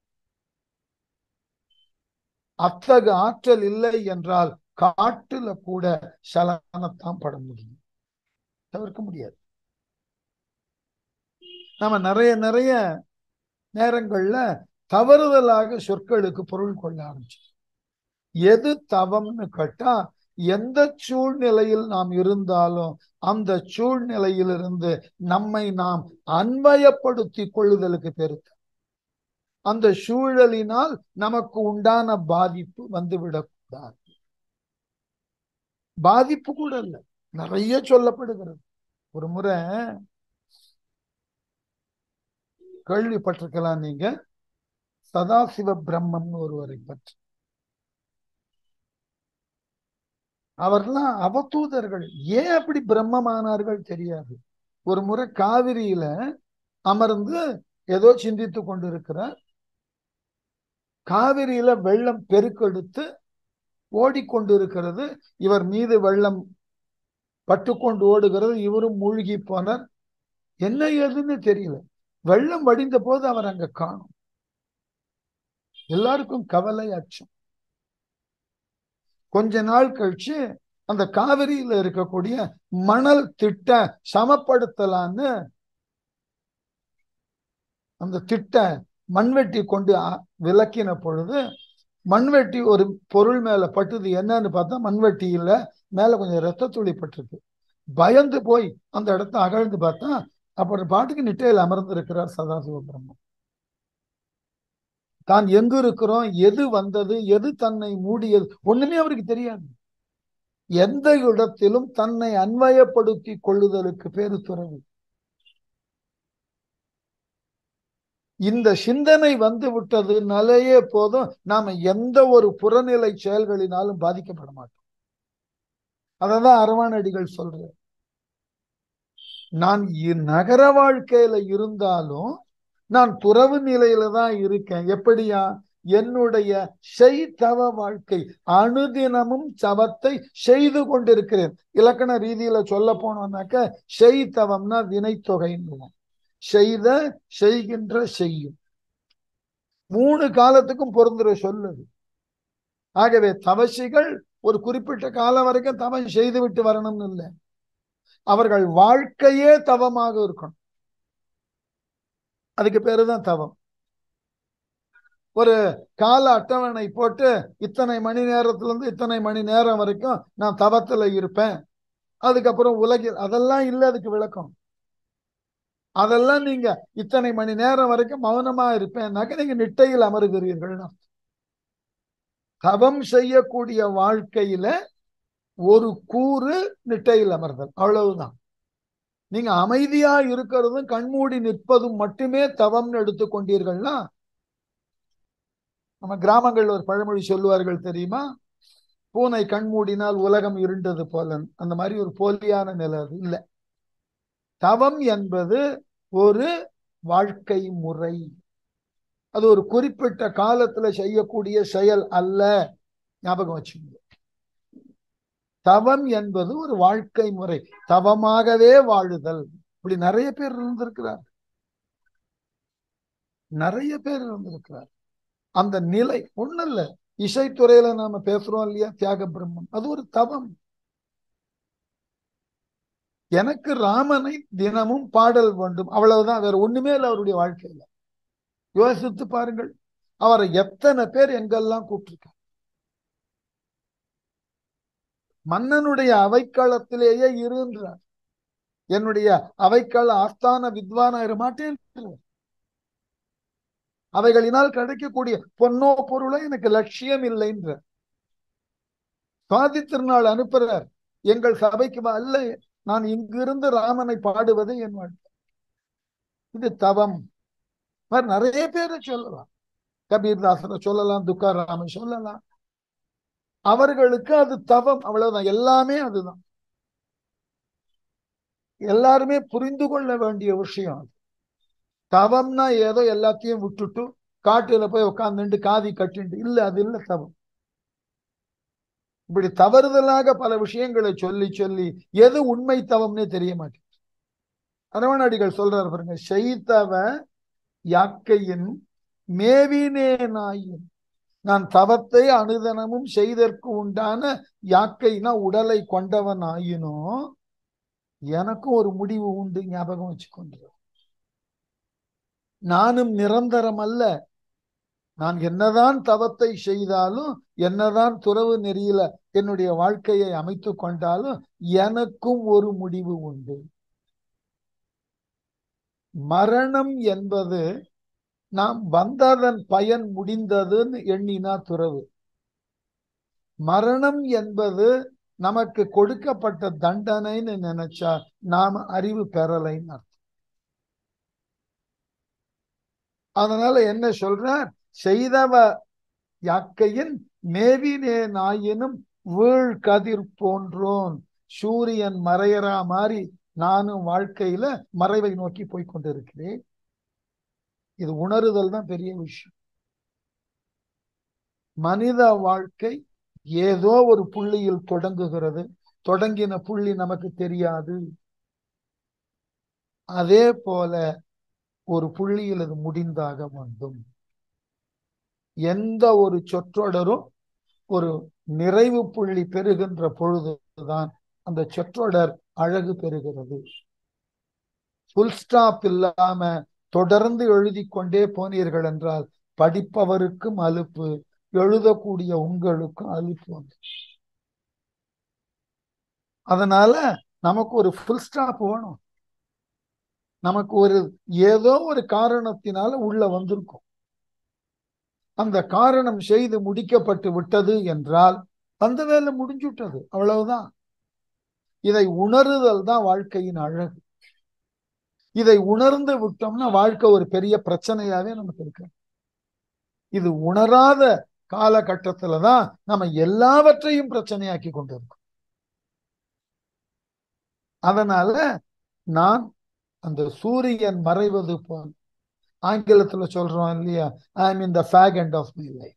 A: அத்தகு ஆற்றல் இல்லை என்றால் காட்டுல கூட சலனத்தான் பட முடியும் தவிர்க்க முடியாது நம்ம நிறைய நிறைய நேரங்கள்ல தவறுதலாக சொற்களுக்கு பொருள் கொள்ள ஆரம்பிச்சோம் எது தவம்னு கேட்டா எந்த சூழ்நிலையில் நாம் இருந்தாலும் அந்த சூழ்நிலையிலிருந்து நம்மை நாம் அன்வயப்படுத்தி கொள்ளுதலுக்கு பெருத்த அந்த சூழலினால் நமக்கு உண்டான பாதிப்பு வந்து விடக்கூடாது பாதிப்பு கூட இல்லை நிறைய சொல்லப்படுகிறது ஒரு முறை கேள்விப்பட்டிருக்கலாம் நீங்க சதாசிவ பிரம்மம்னு ஒருவரை பற்றி அவர்லாம் அவதூதர்கள் ஏன் அப்படி பிரம்மமானார்கள் தெரியாது ஒரு முறை காவிரியில அமர்ந்து ஏதோ சிந்தித்து கொண்டிருக்கிறார் காவிரியில வெள்ளம் பெருக்கெடுத்து ஓடிக்கொண்டிருக்கிறது இவர் மீது வெள்ளம் பட்டுக்கொண்டு ஓடுகிறது இவரும் மூழ்கி போனார் என்ன ஏதுன்னு தெரியல வெள்ளம் வடிந்த போது அவர் அங்க காணும் எல்லாருக்கும் கவலை அச்சம் கொஞ்ச நாள் கழிச்சு அந்த காவிரியில இருக்கக்கூடிய மணல் திட்ட சமப்படுத்தலான்னு அந்த திட்ட மண்வெட்டி கொண்டு விளக்கின பொழுது மண்வெட்டி ஒரு பொருள் மேல பட்டுது என்னன்னு பார்த்தா மண்வெட்டியில மேல கொஞ்சம் ரத்த துளி பட்டிருக்கு பயந்து போய் அந்த இடத்த அகழ்ந்து பார்த்தா அப்புறம் பாட்டுக்கு நிட்டையில் அமர்ந்து இருக்கிறார் சதாசிவ பிரம்மம் தான் எங்கு இருக்கிறோம் எது வந்தது எது தன்னை மூடியது ஒண்ணுமே அவருக்கு தெரியாது எந்த இடத்திலும் தன்னை அன்வயப்படுத்தி கொள்ளுதலுக்கு பேரு துறவு இந்த சிந்தனை வந்து விட்டதுனாலேயே போதும் நாம எந்த ஒரு புறநிலை செயல்களினாலும் பாதிக்கப்பட மாட்டோம் அததான் அரவானடிகள் சொல்ற நான் நகர வாழ்க்கையில இருந்தாலும் நான் துறவு நிலையில தான் இருக்கேன் எப்படியா என்னுடைய செய் தவ வாழ்க்கை அனுதினமும் சவத்தை செய்து கொண்டிருக்கிறேன் இலக்கண ரீதியில சொல்ல போனோம்னாக்க செய் தவம்னா வினைத்தொகைன்னு செய்த செய்கின்ற செய்யும் மூணு காலத்துக்கும் பொருந்துற சொல்லுது ஆகவே தவசிகள் ஒரு குறிப்பிட்ட காலம் வரைக்கும் தவம் செய்து விட்டு வரணும்னு இல்லை அவர்கள் வாழ்க்கையே தவமாக இருக்கணும் அதுக்கு பேருதான் தவம் ஒரு கால அட்டவணை போட்டு இத்தனை மணி நேரத்துல இருந்து இத்தனை மணி நேரம் வரைக்கும் நான் தவத்துல இருப்பேன் அதுக்கப்புறம் உலகில் அதெல்லாம் இல்லை அதுக்கு விளக்கம் அதெல்லாம் நீங்க இத்தனை மணி நேரம் வரைக்கும் மௌனமா இருப்பேன்னாக்க நீங்க நிட்டையில் அமருகிறீர்கள் தவம் செய்யக்கூடிய வாழ்க்கையில ஒரு கூறு நிட்டையில் அமர்தல் அவ்வளவுதான் நீங்க அமைதியா இருக்கிறதும் கண்மூடி நிற்பதும் மட்டுமே தவம்னு எடுத்துக்கொண்டீர்கள்னா நம்ம கிராமங்கள்ல ஒரு பழமொழி சொல்லுவார்கள் தெரியுமா பூனை கண்மூடினால் உலகம் இருண்டது போல அந்த மாதிரி ஒரு போலியான நிலை அது இல்லை தவம் என்பது ஒரு வாழ்க்கை முறை அது ஒரு குறிப்பிட்ட காலத்துல செய்யக்கூடிய செயல் அல்ல ஞாபகம் வச்சுக்கோங்க தவம் என்பது ஒரு வாழ்க்கை முறை தவமாகவே வாழுதல் இப்படி நிறைய பேர் இருந்திருக்கிறார் நிறைய பேர் இருந்திருக்கிறார் அந்த நிலை ஒண்ணு இல்ல இசைத்துறையில நாம பேசுறோம் இல்லையா தியாக பிரம்மம் அது ஒரு தவம் எனக்கு ராமனை தினமும் பாடல் வேண்டும் அவ்வளவுதான் வேற ஒண்ணுமே இல்லை அவருடைய வாழ்க்கையில யோசித்து பாருங்கள் அவரை எத்தனை பேர் எங்கெல்லாம் கூப்பிட்டிருக்கார் மன்னனுடைய அவைக்களத்திலேயே இருன்றார் என்னுடைய அவைக்கள ஆஸ்தான வித்வானாயிர மாட்டேன் அவைகளினால் கிடைக்கக்கூடிய பொன்னோ பொருளோ எனக்கு லட்சியம் இல்லைன்ற சுவாதி திருநாள் அனுப்புறார் எங்கள் சபைக்கு அல்ல நான் இங்கிருந்து ராமனை பாடுவது என் வாழ்க்கை இது தவம் மாதிரி நிறைய பேரை சொல்லலாம் கபீர்தாசரை சொல்லலாம் துக்காராம சொல்லலாம் அவர்களுக்கு அது தவம் அவ்வளவுதான் எல்லாமே அதுதான் எல்லாருமே புரிந்து கொள்ள வேண்டிய விஷயம் அது தவம்னா ஏதோ எல்லாத்தையும் விட்டுட்டு காட்டுல போய் உட்காந்துட்டு காதி கட்டிண்டு இல்ல அது இல்ல தவம் இப்படி தவறுதலாக பல விஷயங்களை சொல்லி சொல்லி எது உண்மை தவம்னே தெரிய மாட்டேங்குது அரவணடிகள் சொல்றாரு பாருங்க செய்தவ யாக்கையின் மேவினே நாயின் நான் தவத்தை அனுதனமும் செய்தற்கு உண்டான யாக்கைனா உடலை கொண்டவன் ஆயினும் எனக்கும் ஒரு முடிவு உண்டு ஞாபகம் வச்சுக்கொண்டு நானும் நிரந்தரம் அல்ல நான் என்னதான் தவத்தை செய்தாலும் என்னதான் துறவு நெறியில என்னுடைய வாழ்க்கையை அமைத்து கொண்டாலும் எனக்கும் ஒரு முடிவு உண்டு மரணம் என்பது நாம் வந்ததன் பயன் முடிந்ததுன்னு எண்ணினா துறவு மரணம் என்பது நமக்கு கொடுக்கப்பட்ட தண்டனைன்னு நினைச்சா நாம அறிவு பெறலைன்னு அர்த்தம் அதனால என்ன சொல்றார் செய்தவ யாக்கையின் மேவினே நாயினும் வீழ் கதிர் போன்றோன் சூரியன் மறையறா மாதிரி நானும் வாழ்க்கையில மறைவை நோக்கி போய் கொண்டிருக்கிறேன் இது உணருதல் தான் பெரிய விஷயம் மனித வாழ்க்கை ஏதோ ஒரு புள்ளியில் தொடங்குகிறது தொடங்கின புள்ளி நமக்கு தெரியாது அதே போல ஒரு புள்ளியில் அது முடிந்தாக வேண்டும் எந்த ஒரு சொற்றொடரும் ஒரு நிறைவு புள்ளி பெறுகின்ற பொழுதுதான் அந்த சொற்றொடர் அழகு பெறுகிறது புல் ஸ்டாப் இல்லாம தொடர்ந்து எழுதி கொண்டே போனீர்கள் என்றால் படிப்பவருக்கும் அலுப்பு எழுதக்கூடிய உங்களுக்கும் அலுப்பு வந்து அதனால நமக்கு ஒரு ஃபுல் ஸ்டாப் வேணும் நமக்கு ஒரு ஏதோ ஒரு காரணத்தினால உள்ள வந்திருக்கும் அந்த காரணம் செய்து முடிக்கப்பட்டு விட்டது என்றால் அந்த வேலை முடிஞ்சுட்டது அவ்வளவுதான் இதை உணருதல் தான் வாழ்க்கையின் அழகு இதை உணர்ந்து விட்டோம்னா வாழ்க்கை ஒரு பெரிய பிரச்சனையாவே நமக்கு இருக்கு இது உணராத காலகட்டத்துலதான் நம்ம எல்லாவற்றையும் பிரச்சனையாக்கி கொண்டிருக்கோம் அதனால நான் அந்த சூரியன் மறைவது போல் ஆங்கிலத்துல சொல்றோம் இல்லையா I am in the fag end of my life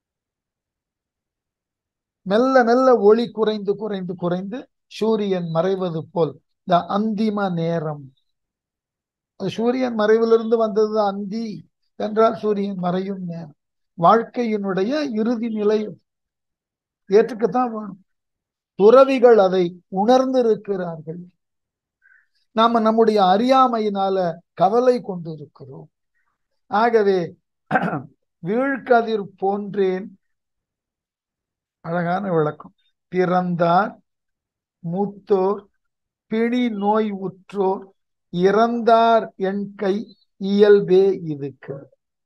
A: மெல்ல மெல்ல ஒளி குறைந்து குறைந்து குறைந்து சூரியன் மறைவது போல் த அந்திம நேரம் சூரியன் மறைவிலிருந்து வந்தது அந்தி என்றால் சூரியன் மறையும் நேரம் வாழ்க்கையினுடைய இறுதி நிலை ஏற்றுக்கத்தான் வேணும் துறவிகள் அதை உணர்ந்து இருக்கிறார்கள் நாம நம்முடைய அறியாமையினால கவலை கொண்டு இருக்கிறோம் ஆகவே வீழ்கதிர் போன்றேன் அழகான விளக்கம் பிறந்தார் மூத்தோர் பிணி நோய் உற்றோர் இறந்தார் என் கை இயல்பே இதுக்கு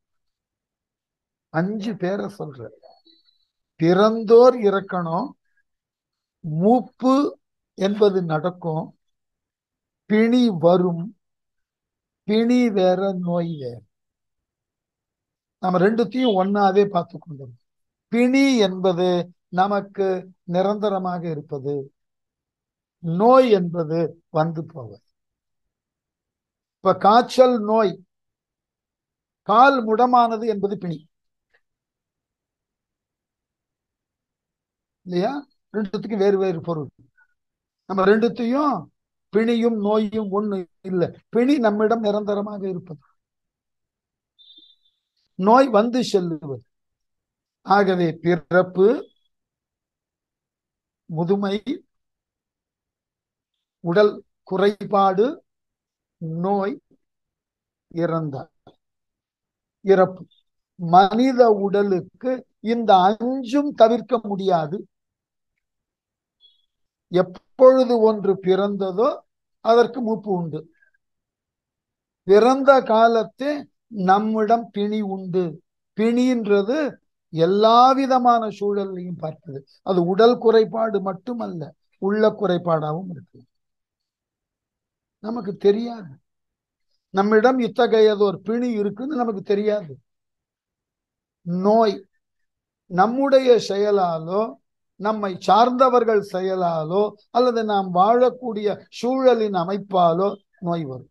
A: அஞ்சு பேரை சொல்ற பிறந்தோர் இறக்கணும் மூப்பு என்பது நடக்கும் பிணி வரும் பிணி வேற நோய் வேற நம்ம ரெண்டுத்தையும் ஒன்னாவே பார்த்து கொண்டோம் பிணி என்பது நமக்கு நிரந்தரமாக இருப்பது நோய் என்பது வந்து போவது இப்ப காய்ச்சல் நோய் கால் முடமானது என்பது பிணி இல்லையா ரெண்டுத்துக்கும் வேறு வேறு பொருள் நம்ம ரெண்டுத்தையும் பிணியும் நோயும் ஒண்ணு இல்லை பிணி நம்மிடம் நிரந்தரமாக இருப்பது நோய் வந்து செல்லுவது ஆகவே பிறப்பு முதுமை உடல் குறைபாடு நோய் இறந்தார் இறப்பு மனித உடலுக்கு இந்த அஞ்சும் தவிர்க்க முடியாது எப்பொழுது ஒன்று பிறந்ததோ அதற்கு மூப்பு உண்டு பிறந்த காலத்தே நம்மிடம் பிணி உண்டு பிணின்றது எல்லா விதமான சூழலையும் பார்ப்பது அது உடல் குறைபாடு மட்டுமல்ல உள்ள குறைபாடாகவும் இருக்கு நமக்கு தெரியாது நம்மிடம் இத்தகையது ஒரு பிணி இருக்குன்னு நமக்கு தெரியாது நோய் நம்முடைய செயலாலோ நம்மை சார்ந்தவர்கள் செயலாலோ அல்லது நாம் வாழக்கூடிய சூழலின் அமைப்பாலோ நோய் வரும்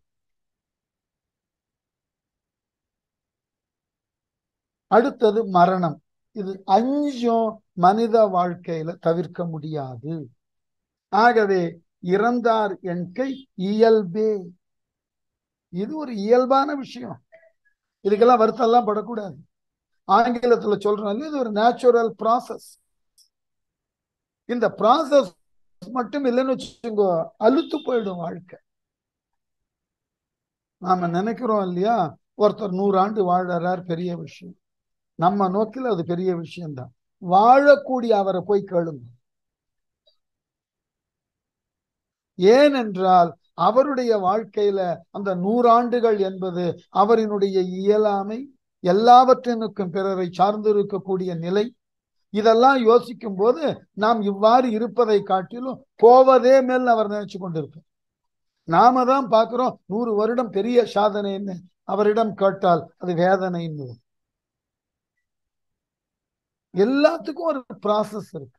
A: அடுத்தது மரணம் இது அஞ்சும் மனித வாழ்க்கையில தவிர்க்க முடியாது ஆகவே இறந்தார் எண்கை இயல்பே இது ஒரு இயல்பான விஷயம் இதுக்கெல்லாம் வருத்தம் எல்லாம் படக்கூடாது ஆங்கிலத்துல சொல்றோம் இது ஒரு நேச்சுரல் ப்ராசஸ் இந்த ப்ராசஸ் மட்டும் இல்லைன்னு வச்சுக்கோங்க அழுத்து போயிடும் வாழ்க்கை நாம நினைக்கிறோம் இல்லையா ஒருத்தர் நூறு ஆண்டு வாழறார் பெரிய விஷயம் நம்ம நோக்கில் அது பெரிய விஷயம்தான் வாழக்கூடிய அவரை போய் கேளுங்க ஏனென்றால் அவருடைய வாழ்க்கையில அந்த நூறாண்டுகள் என்பது அவரினுடைய இயலாமை எல்லாவற்றினுக்கும் பிறரை சார்ந்து இருக்கக்கூடிய நிலை இதெல்லாம் யோசிக்கும் போது நாம் இவ்வாறு இருப்பதை காட்டிலும் போவதே மேல் அவர் நினைச்சு கொண்டிருப்போம் நாம தான் பார்க்கிறோம் நூறு வருடம் பெரிய சாதனைன்னு அவரிடம் கேட்டால் அது வேதனைன்னு எல்லாத்துக்கும் ஒரு ப்ராசஸ் இருக்கு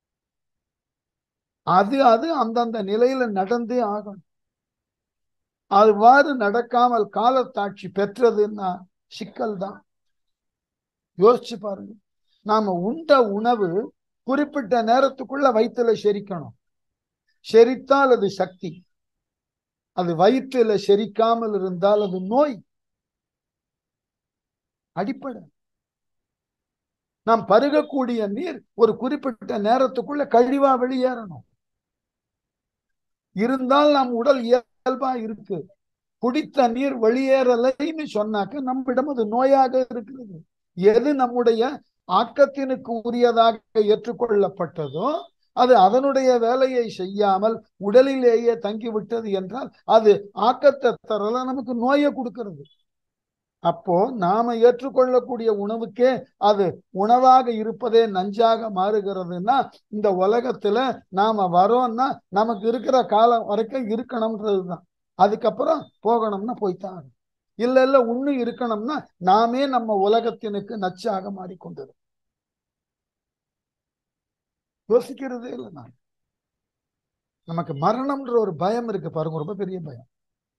A: அது அது அந்தந்த நிலையில நடந்தே ஆகணும் அவ்வாறு நடக்காமல் காலத்தாட்சி பெற்றதுன்னா சிக்கல் தான் யோசிச்சு பாருங்க நாம உண்ட உணவு குறிப்பிட்ட நேரத்துக்குள்ள வயிற்றுல செரிக்கணும் செரித்தால் அது சக்தி அது வயிற்றுல செரிக்காமல் இருந்தால் அது நோய் அடிப்படை நாம் பருகக்கூடிய நீர் ஒரு குறிப்பிட்ட நேரத்துக்குள்ள கழிவா வெளியேறணும் இருந்தால் நம் உடல் இயல்பா இருக்கு குடித்த நீர் வெளியேறலைன்னு சொன்னாக்க நம்மிடம் அது நோயாக இருக்கிறது எது நம்முடைய ஆக்கத்தினுக்கு உரியதாக ஏற்றுக்கொள்ளப்பட்டதோ அது அதனுடைய வேலையை செய்யாமல் உடலிலேயே தங்கிவிட்டது என்றால் அது ஆக்கத்தை தரல நமக்கு நோயை கொடுக்கிறது அப்போ நாம ஏற்றுக்கொள்ளக்கூடிய உணவுக்கே அது உணவாக இருப்பதே நஞ்சாக மாறுகிறதுன்னா இந்த உலகத்துல நாம வரோம்னா நமக்கு இருக்கிற காலம் வரைக்கும் இருக்கணும்ன்றதுதான் அதுக்கப்புறம் போகணும்னா போய்த்தான் இல்ல இல்ல ஒண்ணு இருக்கணும்னா நாமே நம்ம உலகத்தினுக்கு நச்சாக மாறிக்கொண்டது யோசிக்கிறதே இல்லை நான் நமக்கு மரணம்ன்ற ஒரு பயம் இருக்கு பாருங்க ரொம்ப பெரிய பயம்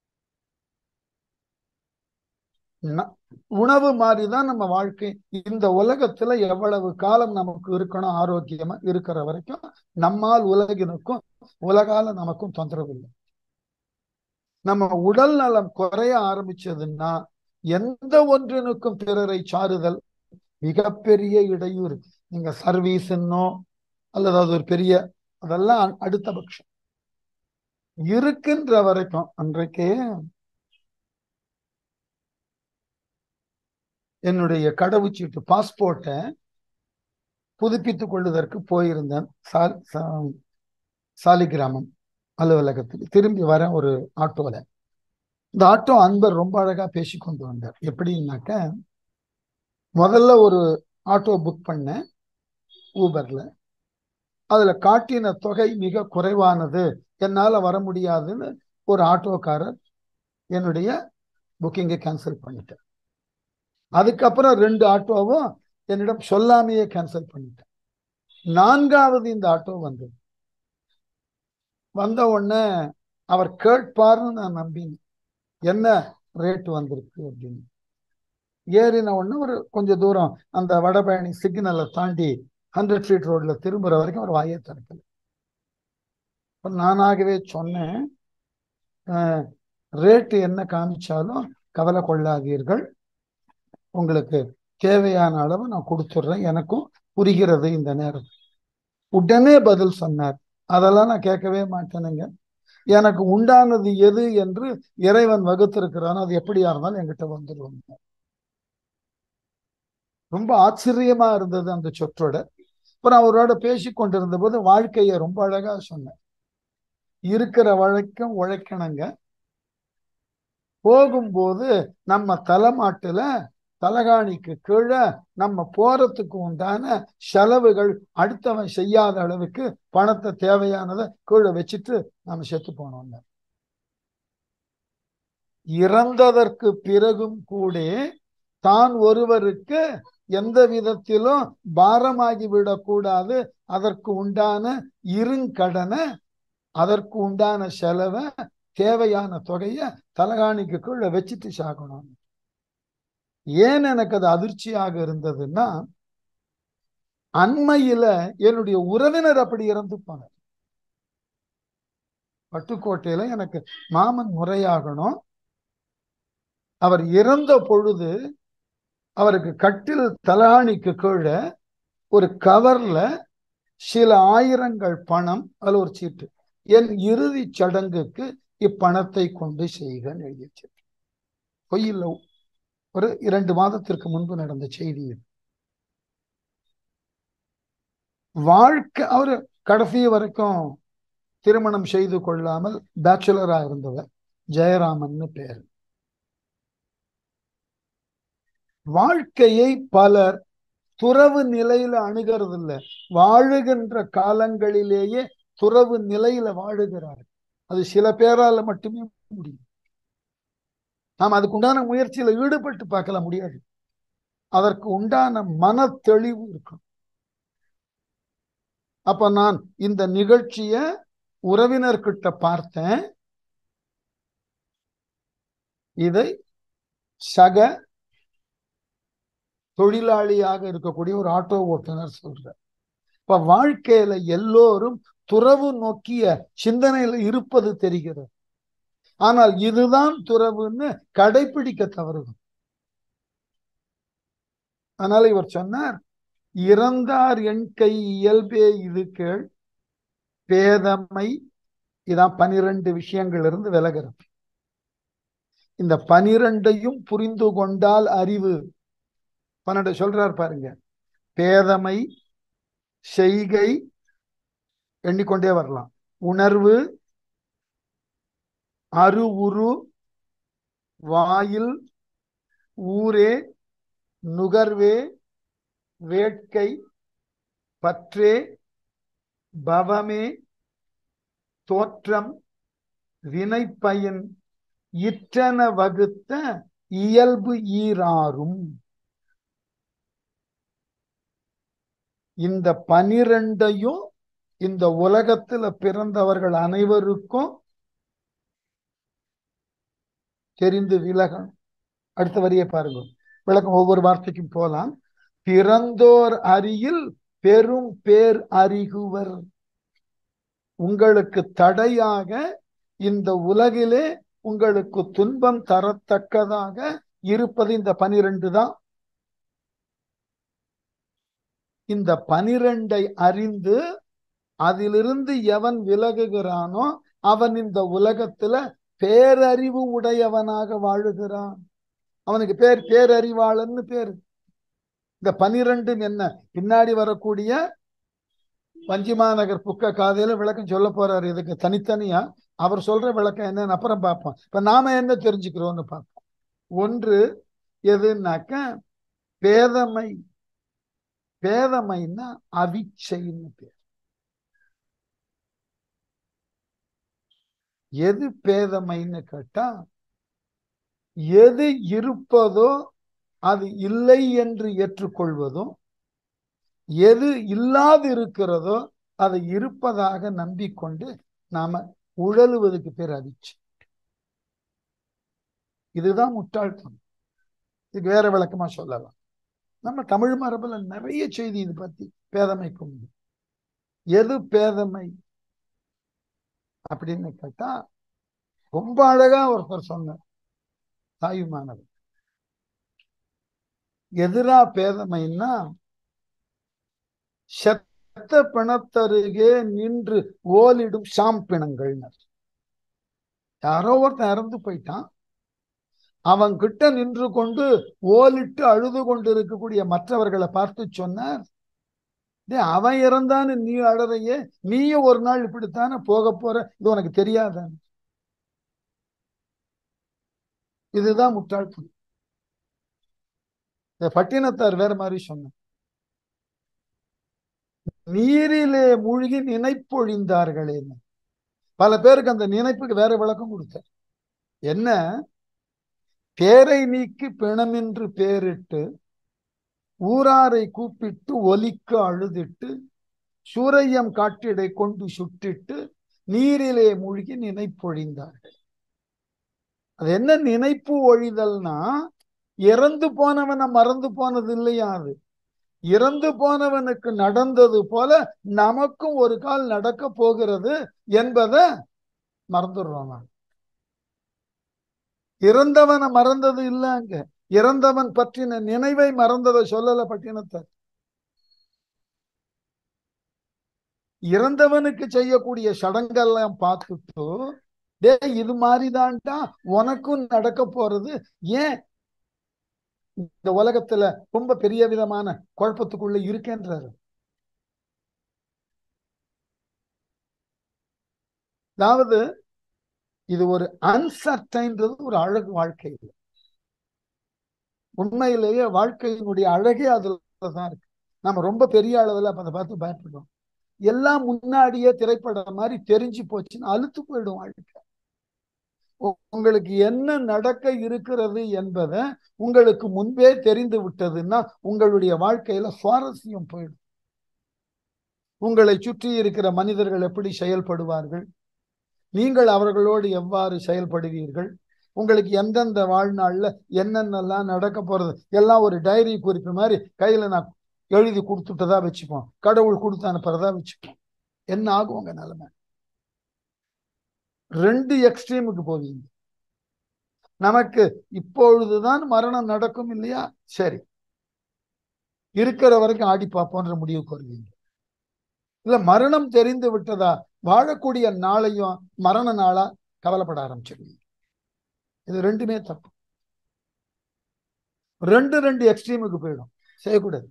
A: உணவு மாதிரிதான் நம்ம வாழ்க்கை இந்த உலகத்துல எவ்வளவு காலம் நமக்கு இருக்கணும் ஆரோக்கியமா இருக்கிற வரைக்கும் நம்மால் உலகினுக்கும் உலகால நமக்கும் தொந்தரவு இல்லை நம்ம உடல் நலம் குறைய ஆரம்பிச்சதுன்னா எந்த ஒன்றினுக்கும் பிறரை சாருதல் மிகப்பெரிய இடையூறு நீங்க சர்வீஸ்ன்னோ அல்லது அது ஒரு பெரிய அதெல்லாம் அடுத்த பட்சம் இருக்கின்ற வரைக்கும் அன்றைக்கே என்னுடைய கடவுச்சீட்டு பாஸ்போர்ட்டை புதுப்பித்துக் கொள்வதற்கு போயிருந்தேன் சாலிகிராமம் அலுவலகத்துக்கு திரும்பி வர ஒரு ஆட்டோல இந்த ஆட்டோ அன்பர் ரொம்ப அழகா பேசி கொண்டு வந்தார் எப்படின்னாக்க முதல்ல ஒரு ஆட்டோ புக் பண்ணேன் ஊபர்ல அதுல காட்டின தொகை மிக குறைவானது என்னால வர முடியாதுன்னு ஒரு ஆட்டோக்காரர் என்னுடைய புக்கிங்கை கேன்சல் பண்ணிட்டேன் அதுக்கப்புறம் ரெண்டு ஆட்டோவும் என்னிடம் சொல்லாமையே கேன்சல் பண்ணிட்டேன் நான்காவது இந்த ஆட்டோ வந்தது வந்த உடனே அவர் கேட்பார்னு நான் நம்பினேன் என்ன ரேட் வந்திருக்கு அப்படின்னு ஏறின உடனே ஒரு கொஞ்சம் தூரம் அந்த வடபழனி சிக்னலை தாண்டி ஹண்ட்ரட் ஃபீட் ரோட்ல திரும்புற வரைக்கும் ஒரு வாயை திறக்கல நானாகவே சொன்னேன் ரேட்டு என்ன காமிச்சாலும் கவலை கொள்ளாதீர்கள் உங்களுக்கு தேவையான அளவு நான் கொடுத்துட்றேன் எனக்கும் புரிகிறது இந்த நேரம் உடனே பதில் சொன்னார் அதெல்லாம் நான் கேட்கவே மாட்டேனுங்க எனக்கு உண்டானது எது என்று இறைவன் வகுத்திருக்கிறானோ அது எப்படியா இருந்தாலும் என்கிட்ட வந்துடுவாங்க ரொம்ப ஆச்சரியமா இருந்தது அந்த சொற்றோட அப்புறம் அவரோட பேசி கொண்டிருந்த போது வாழ்க்கைய ரொம்ப அழகா சொன்னேன் இருக்கிற வழக்கம் உழைக்கணுங்க போகும்போது நம்ம தலைமாட்டுல தலகாணிக்கு கீழே நம்ம போறதுக்கு உண்டான செலவுகள் அடுத்தவன் செய்யாத அளவுக்கு பணத்தை தேவையானதை கீழே வச்சுட்டு நம்ம செத்து போனோங்க இறந்ததற்கு பிறகும் கூட தான் ஒருவருக்கு எந்த விதத்திலும் பாரமாகி விடக்கூடாது அதற்கு உண்டான இருங்கடனை அதற்கு உண்டான செலவை தேவையான தொகையை தலகாணிக்கு கீழே வச்சுட்டு சாகணும் ஏன் எனக்கு அது அதிர்ச்சியாக இருந்ததுன்னா அண்மையில என்னுடைய உறவினர் அப்படி இறந்து போனார் பட்டுக்கோட்டையில எனக்கு மாமன் முறையாகணும் அவர் இறந்த பொழுது அவருக்கு கட்டில் தலாணிக்கு கீழே ஒரு கவர்ல சில ஆயிரங்கள் பணம் அதுல ஒரு சீட்டு என் இறுதி சடங்குக்கு இப்பணத்தை கொண்டு செய்கன்னு எழுதி வச்சிருக்கேன் பொய்யில் ஒரு இரண்டு மாதத்திற்கு முன்பு நடந்த செய்தி இது வாழ்க்கை அவரு கடைசி வரைக்கும் திருமணம் செய்து கொள்ளாமல் பேச்சுலரா இருந்தவர் ஜெயராமன் பேர் வாழ்க்கையை பலர் துறவு நிலையில அணுகிறது இல்ல வாழுகின்ற காலங்களிலேயே துறவு நிலையில வாழுகிறார் அது சில பேரால மட்டுமே முடியும் நாம் அதுக்கு உண்டான முயற்சியில ஈடுபட்டு பார்க்கல முடியாது அதற்கு உண்டான மன தெளிவு இருக்கும் அப்ப நான் இந்த நிகழ்ச்சிய உறவினர்கிட்ட பார்த்தேன் இதை சக தொழிலாளியாக இருக்கக்கூடிய ஒரு ஆட்டோ ஓட்டுநர் சொல்றார் இப்ப வாழ்க்கையில எல்லோரும் துறவு நோக்கிய சிந்தனையில இருப்பது தெரிகிறது ஆனால் இதுதான் துறவுன்னு கடைபிடிக்க தவறுது அதனால இவர் சொன்னார் இறந்தார் என் கை இயல்பே இது கேள் பேதமை இதான் பனிரெண்டு விஷயங்கள் இருந்து விலகிறது இந்த பனிரெண்டையும் புரிந்து கொண்டால் அறிவு பன்னெண்டு சொல்றார் பாருங்க பேதமை செய்கை எண்ணிக்கொண்டே வரலாம் உணர்வு அருவுரு வாயில் ஊரே நுகர்வே வேட்கை பற்றே பவமே தோற்றம் வினைப்பயன் இற்றன வகுத்த இயல்பு ஈராறும் இந்த பனிரெண்டையும் இந்த உலகத்துல பிறந்தவர்கள் அனைவருக்கும் தெரிந்து விலகணும் அடுத்த வரியை பாருங்க விளக்கம் ஒவ்வொரு வார்த்தைக்கும் போலாம் பிறந்தோர் அரியில் பெரும் பேர் அறிகுவர் உங்களுக்கு தடையாக இந்த உலகிலே உங்களுக்கு துன்பம் தரத்தக்கதாக இருப்பது இந்த பனிரெண்டு தான் இந்த பனிரெண்டை அறிந்து அதிலிருந்து எவன் விலகுகிறானோ அவன் இந்த உலகத்துல பேரறிவு உடையவனாக வாழுகிறான் அவனுக்கு பேர் பேரறிவாளன்னு பேரு இந்த பனிரெண்டும் என்ன பின்னாடி வரக்கூடிய வஞ்சிமாநகர் புக்க காதையில விளக்கம் சொல்ல போறாரு இதுக்கு தனித்தனியா அவர் சொல்ற விளக்கம் என்னன்னு அப்புறம் பார்ப்போம் இப்ப நாம என்ன தெரிஞ்சுக்கிறோம்னு பார்ப்போம் ஒன்று எதுனாக்க பேதமை பேதமைன்னா அவிச்சைன்னு பேர் எது பேதமைன்னு கேட்டா எது இருப்பதோ அது இல்லை என்று ஏற்றுக்கொள்வதும் எது இல்லாது இருக்கிறதோ அதை இருப்பதாக நம்பிக்கொண்டு நாம உழலுவதுக்கு பேர் அதிர்ச்சி இதுதான் முட்டாள்தனம் இதுக்கு வேற விளக்கமா சொல்லலாம் நம்ம தமிழ் மரபுல நிறைய செய்தி இது பத்தி பேதமைக்கு உண்டு எது பேதமை அப்படின்னு கேட்டா ரொம்ப அழகா ஒருத்தர் சொன்னார் தாயுமானவர் எதிரா பேதமைன்னா செத்த பிணத்தருகே நின்று ஓலிடும் சாம்பிணங்கள்னர் யாரோ ஒருத்தன் இறந்து போயிட்டான் அவன் கிட்ட நின்று கொண்டு ஓலிட்டு அழுது கொண்டு இருக்கக்கூடிய மற்றவர்களை பார்த்து சொன்னார் அவன் இறந்தான்னு நீ அழறையே நீயும் ஒரு நாள் இப்படித்தானே போக போற இது உனக்கு தெரியாதான் இதுதான் முட்டாள்தனம் இந்த பட்டினத்தார் வேற மாதிரி சொன்ன நீரிலே மூழ்கி நினைப்பொழிந்தார்களே பல பேருக்கு அந்த நினைப்புக்கு வேற விளக்கம் கொடுத்தார் என்ன பேரை நீக்கி பிணமென்று பேரிட்டு ஊராரை கூப்பிட்டு ஒலிக்க அழுதிட்டு சூரையம் காட்டிடை கொண்டு சுட்டிட்டு நீரிலே மூழ்கி நினைப்பொழிந்தார்கள் அது என்ன நினைப்பு ஒழிதல்னா இறந்து போனவனை மறந்து போனது இல்லையா அது இறந்து போனவனுக்கு நடந்தது போல நமக்கும் ஒரு கால் நடக்க போகிறது என்பதை மறந்துடுறோம் நான் இறந்தவனை மறந்தது இல்ல அங்க இறந்தவன் பற்றின நினைவை மறந்ததை சொல்லல பட்டினத்தை இறந்தவனுக்கு செய்யக்கூடிய சடங்கெல்லாம் பார்த்துட்டு டே இது மாதிரிதான்டா உனக்கும் நடக்க போறது ஏன் இந்த உலகத்துல ரொம்ப பெரிய விதமான குழப்பத்துக்குள்ள இருக்கேன்றாரு அதாவது இது ஒரு அன்சர்டைன்றது ஒரு அழகு வாழ்க்கை உண்மையிலேயே வாழ்க்கையினுடைய அழகே அதுலதான் இருக்கு நம்ம ரொம்ப பெரிய அளவுல அதை பார்த்து பயப்படுறோம் எல்லாம் முன்னாடியே திரைப்படம் மாதிரி தெரிஞ்சு போச்சுன்னு அழுத்து போயிடும் வாழ்க்கை உங்களுக்கு என்ன நடக்க இருக்கிறது என்பதை உங்களுக்கு முன்பே தெரிந்து விட்டதுன்னா உங்களுடைய வாழ்க்கையில சுவாரஸ்யம் போயிடும் உங்களை சுற்றி இருக்கிற மனிதர்கள் எப்படி செயல்படுவார்கள் நீங்கள் அவர்களோடு எவ்வாறு செயல்படுவீர்கள் உங்களுக்கு எந்தெந்த வாழ்நாள்ல என்னென்னலாம் நடக்க போறது எல்லாம் ஒரு டைரி குறிப்பு மாதிரி கையில நான் எழுதி கொடுத்துட்டதா வச்சுப்போம் கடவுள் கொடுத்து அனுப்புறதா வச்சுப்போம் என்ன ஆகும் உங்க நிலைமை ரெண்டு எக்ஸ்ட்ரீமுக்கு போவீங்க நமக்கு இப்பொழுதுதான் மரணம் நடக்கும் இல்லையா சரி இருக்கிற வரைக்கும் ஆடி பார்ப்போன்ற முடிவுக்கு வருவீங்க இல்ல மரணம் தெரிந்து விட்டதா வாழக்கூடிய நாளையும் மரண நாளா கவலைப்பட ஆரம்பிச்சிருவீங்க இது ரெண்டுமே தப்பு ரெண்டு ரெண்டு எக்ஸ்ட்ரீமுக்கு போயிடும் செய்யக்கூடாது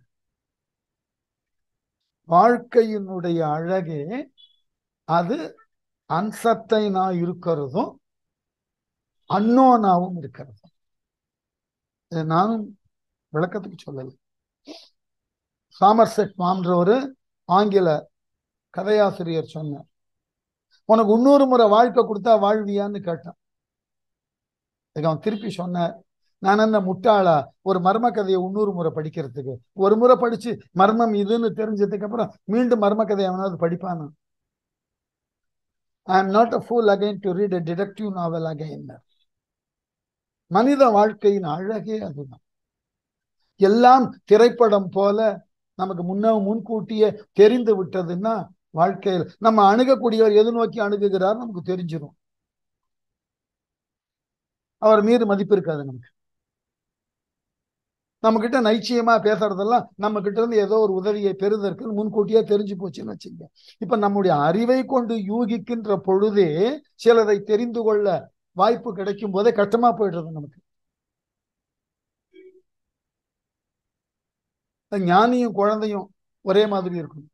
A: வாழ்க்கையினுடைய அழகே அது அன்சத்தைனா இருக்கிறதும் அன்னோனாவும் இருக்கிறதும் இது நானும் விளக்கத்துக்கு சொல்லலை சாமர்செட் மாம்ன்ற ஒரு ஆங்கில கதையாசிரியர் சொன்னார் உனக்கு இன்னொரு முறை வாழ்க்கை கொடுத்தா வாழ்வியான்னு கேட்டான் அவன் திருப்பி சொன்னார் நான் என்ன முட்டாளா ஒரு மர்ம கதையை இன்னொரு முறை படிக்கிறதுக்கு ஒரு முறை படிச்சு மர்மம் இதுன்னு தெரிஞ்சதுக்கு அப்புறம் மீண்டும் மர்ம கதையை அவனாவது படிப்பானா I am not a fool again to read a detective novel again மனித வாழ்க்கையின் அழகே அதுதான் எல்லாம் திரைப்படம் போல நமக்கு முன்ன முன்கூட்டியே தெரிந்து விட்டதுன்னா வாழ்க்கையில் நம்ம அணுகக்கூடியவர் எது நோக்கி அணுகுகிறார் நமக்கு தெரிஞ்சிடும் அவர் மீது மதிப்பு இருக்காது நமக்கு நம்ம கிட்ட நைச்சியமா பேசுறதெல்லாம் நம்ம கிட்ட இருந்து ஏதோ ஒரு உதவியை பெறுதற்கு முன்கூட்டியே தெரிஞ்சு போச்சுன்னு வச்சுங்க இப்ப நம்முடைய அறிவை கொண்டு யூகிக்கின்ற பொழுதே சிலதை தெரிந்து கொள்ள வாய்ப்பு கிடைக்கும் போதே கஷ்டமா போயிடுறது நமக்கு ஞானியும் குழந்தையும் ஒரே மாதிரி இருக்கணும்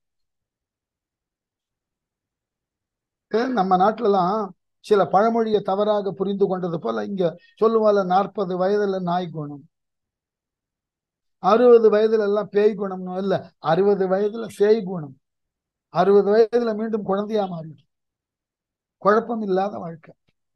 A: நம்ம நாட்டுலலாம் சில பழமொழியை தவறாக புரிந்து கொண்டது போல இங்க சொல்லுவால நாற்பது வயதுல நாய் குணம் அறுபது வயதுல எல்லாம் பேய் குணம்னு இல்ல அறுபது வயதுல பேய் குணம் அறுபது வயதுல மீண்டும் குழந்தையா மாறிடும் குழப்பம் இல்லாத வாழ்க்கை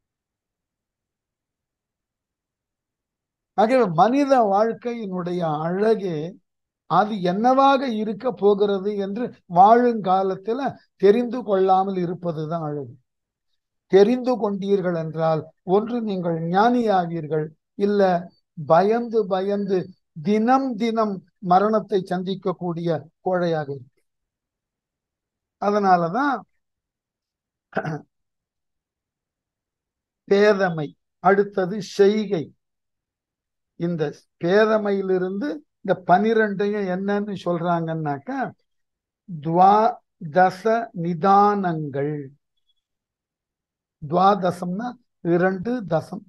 A: ஆகவே மனித வாழ்க்கையினுடைய அழகே அது என்னவாக இருக்க போகிறது என்று வாழுங்காலத்துல தெரிந்து கொள்ளாமல் இருப்பதுதான் அழகு தெரிந்து கொண்டீர்கள் என்றால் ஒன்று நீங்கள் ஞானியாவீர்கள் இல்ல பயந்து பயந்து தினம் தினம் மரணத்தை சந்திக்கக்கூடிய கோழையாக இருக்கு அதனாலதான் பேதமை அடுத்தது செய்கை இந்த பேதமையிலிருந்து இந்த பனிரெண்டையும் என்னன்னு சொல்றாங்கன்னாக்கா துவா தச நிதானங்கள் துவாதசம்னா இரண்டு தசம்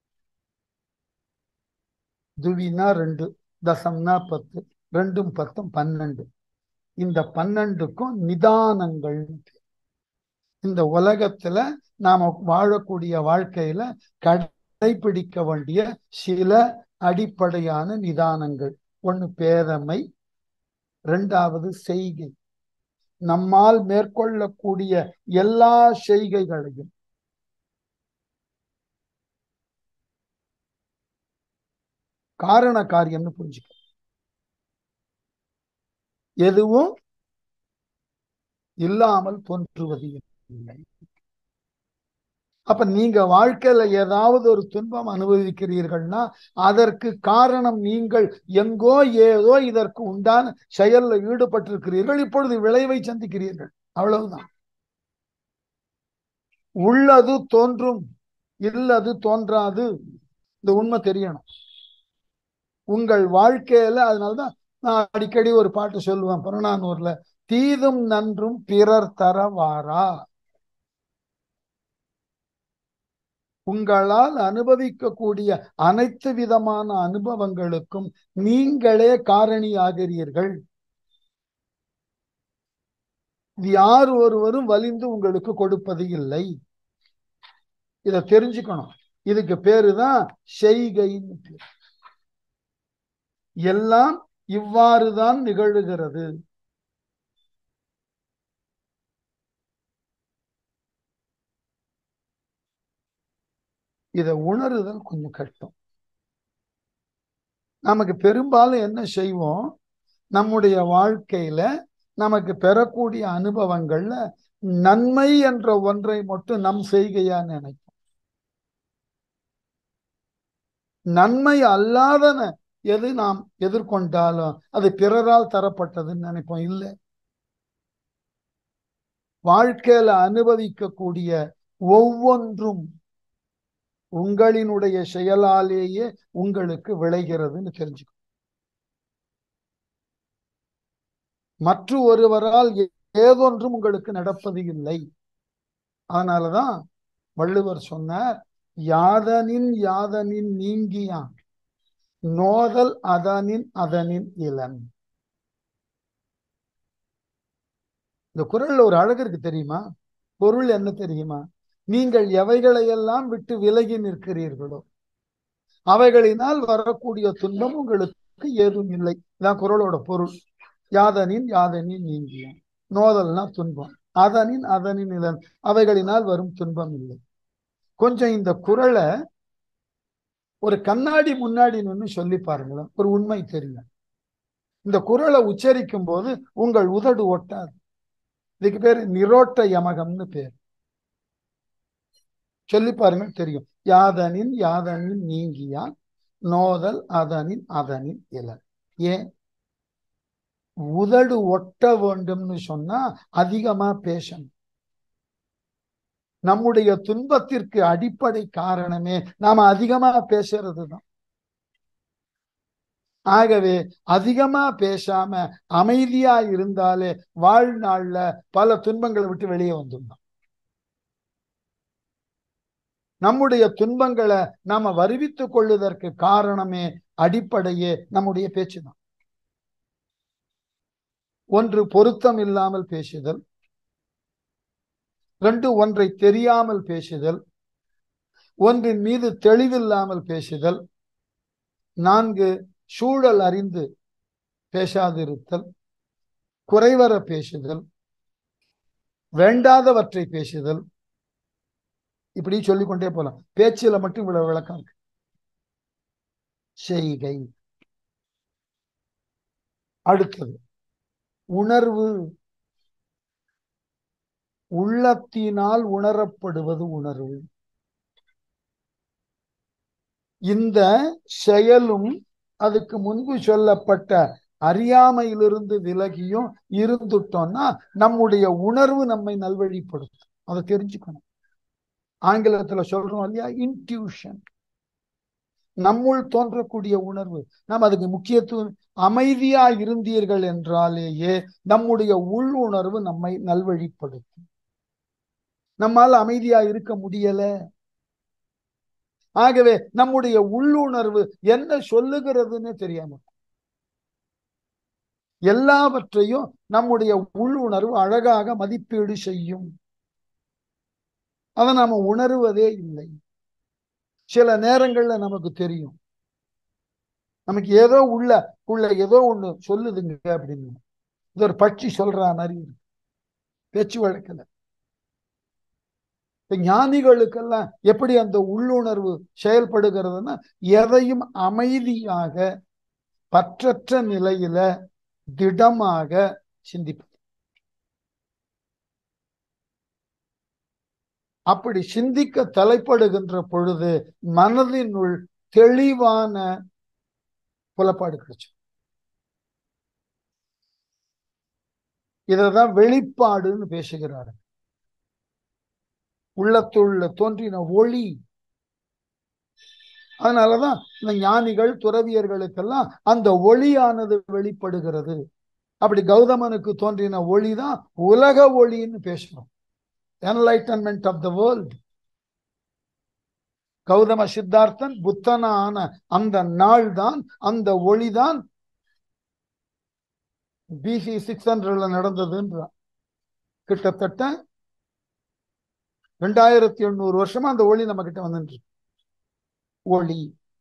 A: துவினா ரெண்டு தசம்னா பத்து ரெண்டும் பத்தும் பன்னெண்டு இந்த பன்னெண்டுக்கும் நிதானங்கள் இந்த உலகத்துல நாம வாழக்கூடிய வாழ்க்கையில கடைபிடிக்க வேண்டிய சில அடிப்படையான நிதானங்கள் ஒண்ணு பேதமை ரெண்டாவது செய்கை நம்மால் மேற்கொள்ளக்கூடிய எல்லா செய்கைகளையும் காரண காரியம்னு புரிஞ்சுக்க எதுவும் இல்லாமல் தோன்றுவது இல்லை அப்ப நீங்க வாழ்க்கையில ஏதாவது ஒரு துன்பம் அனுபவிக்கிறீர்கள்னா அதற்கு காரணம் நீங்கள் எங்கோ ஏதோ இதற்கு உண்டான செயல்ல ஈடுபட்டிருக்கிறீர்கள் இப்பொழுது விளைவை சந்திக்கிறீர்கள் அவ்வளவுதான் உள்ளது தோன்றும் இல்லது தோன்றாது இந்த உண்மை தெரியணும் உங்கள் வாழ்க்கையில அதனாலதான் நான் அடிக்கடி ஒரு பாட்டு சொல்லுவேன் புறநானூர்ல தீதும் நன்றும் பிறர் தரவாரா உங்களால் அனுபவிக்கக்கூடிய அனைத்து விதமான அனுபவங்களுக்கும் நீங்களே காரணியாகிறீர்கள் யார் ஒருவரும் வலிந்து உங்களுக்கு கொடுப்பது இல்லை இத தெரிஞ்சுக்கணும் இதுக்கு பேருதான் செய்கைன்னு பேர் எல்லாம் இவ்வாறுதான் நிகழுகிறது இத உணருதல் கொஞ்சம் கஷ்டம் நமக்கு பெரும்பாலும் என்ன செய்வோம் நம்முடைய வாழ்க்கையில நமக்கு பெறக்கூடிய அனுபவங்கள்ல நன்மை என்ற ஒன்றை மட்டும் நம் செய்கையா நினைப்போம் நன்மை அல்லாதன எது நாம் எதிர்கொண்டாலும் அது பிறரால் தரப்பட்டதுன்னு நினைப்போம் இல்லை வாழ்க்கையில அனுபவிக்கக்கூடிய ஒவ்வொன்றும் உங்களினுடைய செயலாலேயே உங்களுக்கு விளைகிறதுன்னு தெரிஞ்சுக்கணும் மற்ற ஒருவரால் ஏதொன்றும் உங்களுக்கு நடப்பது இல்லை அதனாலதான் வள்ளுவர் சொன்னார் யாதனின் யாதனின் நீங்கியான் நோதல் அதனின் அதனின் இளன் இந்த குரல்ல ஒரு அழகு இருக்கு தெரியுமா பொருள் என்ன தெரியுமா நீங்கள் எவைகளையெல்லாம் விட்டு விலகி நிற்கிறீர்களோ அவைகளினால் வரக்கூடிய துன்பம் உங்களுக்கு ஏதும் இல்லை இதான் குரலோட பொருள் யாதனின் யாதனின் நீங்கிய நோதல்னா துன்பம் அதனின் அதனின் இளன் அவைகளினால் வரும் துன்பம் இல்லை கொஞ்சம் இந்த குரலை ஒரு கண்ணாடி முன்னாடி நின்று சொல்லி பாருங்களேன் ஒரு உண்மை தெரியும் இந்த குரலை உச்சரிக்கும் போது உங்கள் உதடு ஒட்டாது இதுக்கு பேர் நிரோட்ட யமகம்னு பேர் சொல்லி பாருங்க தெரியும் யாதனின் யாதனின் நீங்கியான் நோதல் அதனின் அதனின் இளன் ஏன் உதடு ஒட்ட வேண்டும்னு சொன்னா அதிகமா பேசணும் நம்முடைய துன்பத்திற்கு அடிப்படை காரணமே நாம அதிகமா பேசுறது தான் ஆகவே அதிகமா பேசாம அமைதியா இருந்தாலே வாழ்நாள்ல பல துன்பங்களை விட்டு வெளியே வந்துடலாம் நம்முடைய துன்பங்களை நாம வருவித்துக் கொள்ளுவதற்கு காரணமே அடிப்படையே நம்முடைய பேச்சு தான் ஒன்று பொருத்தம் இல்லாமல் பேசுதல் ரெண்டு ஒன்றை தெரியாமல் பேசுதல் ஒன்றின் மீது தெளிவில்லாமல் பேசுதல் நான்கு சூழல் அறிந்து பேசாதிருத்தல் குறைவர பேசுதல் வேண்டாதவற்றை பேசுதல் இப்படி சொல்லிக்கொண்டே போலாம் பேச்சில மட்டும் இவ்வளவு விளக்கம் இருக்கு செய்கை அடுத்தது உணர்வு உள்ளத்தினால் உணரப்படுவது உணர்வு இந்த செயலும் அதுக்கு முன்பு சொல்லப்பட்ட அறியாமையிலிருந்து விலகியும் இருந்துட்டோம்னா நம்முடைய உணர்வு நம்மை நல்வழிப்படுத்தும் அதை தெரிஞ்சுக்கணும் ஆங்கிலத்துல சொல்றோம் இல்லையா இன்ட்யூஷன் நம்முள் தோன்றக்கூடிய உணர்வு நாம் அதுக்கு முக்கியத்துவம் அமைதியா இருந்தீர்கள் என்றாலேயே நம்முடைய உள் உணர்வு நம்மை நல்வழிப்படுத்தும் நம்மால் அமைதியா இருக்க முடியல ஆகவே நம்முடைய உள்ளுணர்வு என்ன சொல்லுகிறதுன்னு தெரியாம எல்லாவற்றையும் நம்முடைய உள்ளுணர்வு அழகாக மதிப்பீடு செய்யும் அதை நாம உணருவதே இல்லை சில நேரங்கள்ல நமக்கு தெரியும் நமக்கு ஏதோ உள்ள உள்ள ஏதோ ஒண்ணு சொல்லுதுங்க அப்படின்னு இது ஒரு பட்சி சொல்ற மாதிரி இருக்கு பேச்சு வழக்கில் ஞானிகளுக்கெல்லாம் எப்படி அந்த உள்ளுணர்வு செயல்படுகிறதுனா எதையும் அமைதியாக பற்றற்ற நிலையில திடமாக சிந்திப்பது அப்படி சிந்திக்க தலைப்படுகின்ற பொழுது மனதினுள் தெளிவான புலப்பாடு கிடைச்சு இததான் வெளிப்பாடுன்னு பேசுகிறாரு உள்ளத்துள்ள தோன்றின ஒளி அதனாலதான் இந்த ஞானிகள் துறவியர்களுக்கெல்லாம் அந்த ஒளியானது வெளிப்படுகிறது அப்படி கௌதமனுக்கு தோன்றின ஒளிதான் உலக ஒளின்னு பேசுறோம் enlightenment of the world Gautama Siddharthan புத்தனான அந்த நாள் தான் அந்த ஒளிதான் பிசி சிக்ஸ் ஹண்ட்ரட்ல நடந்ததுன்றான் கிட்டத்தட்ட ரெண்டாயிரத்தி எண்ணூறு வருஷமா அந்த ஒளி நம்ம கிட்ட வந்துட்டு ஒளி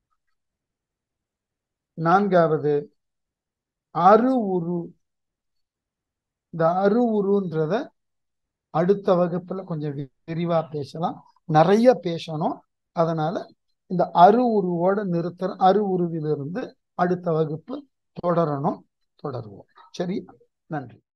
A: நான்காவது அரு உரு இந்த அரு உருன்றத அடுத்த வகுப்புல கொஞ்சம் விரிவா பேசலாம் நிறைய பேசணும் அதனால இந்த அரு உருவோட நிறுத்துற அரு உருவிலிருந்து அடுத்த வகுப்பு தொடரணும் தொடருவோம் சரி நன்றி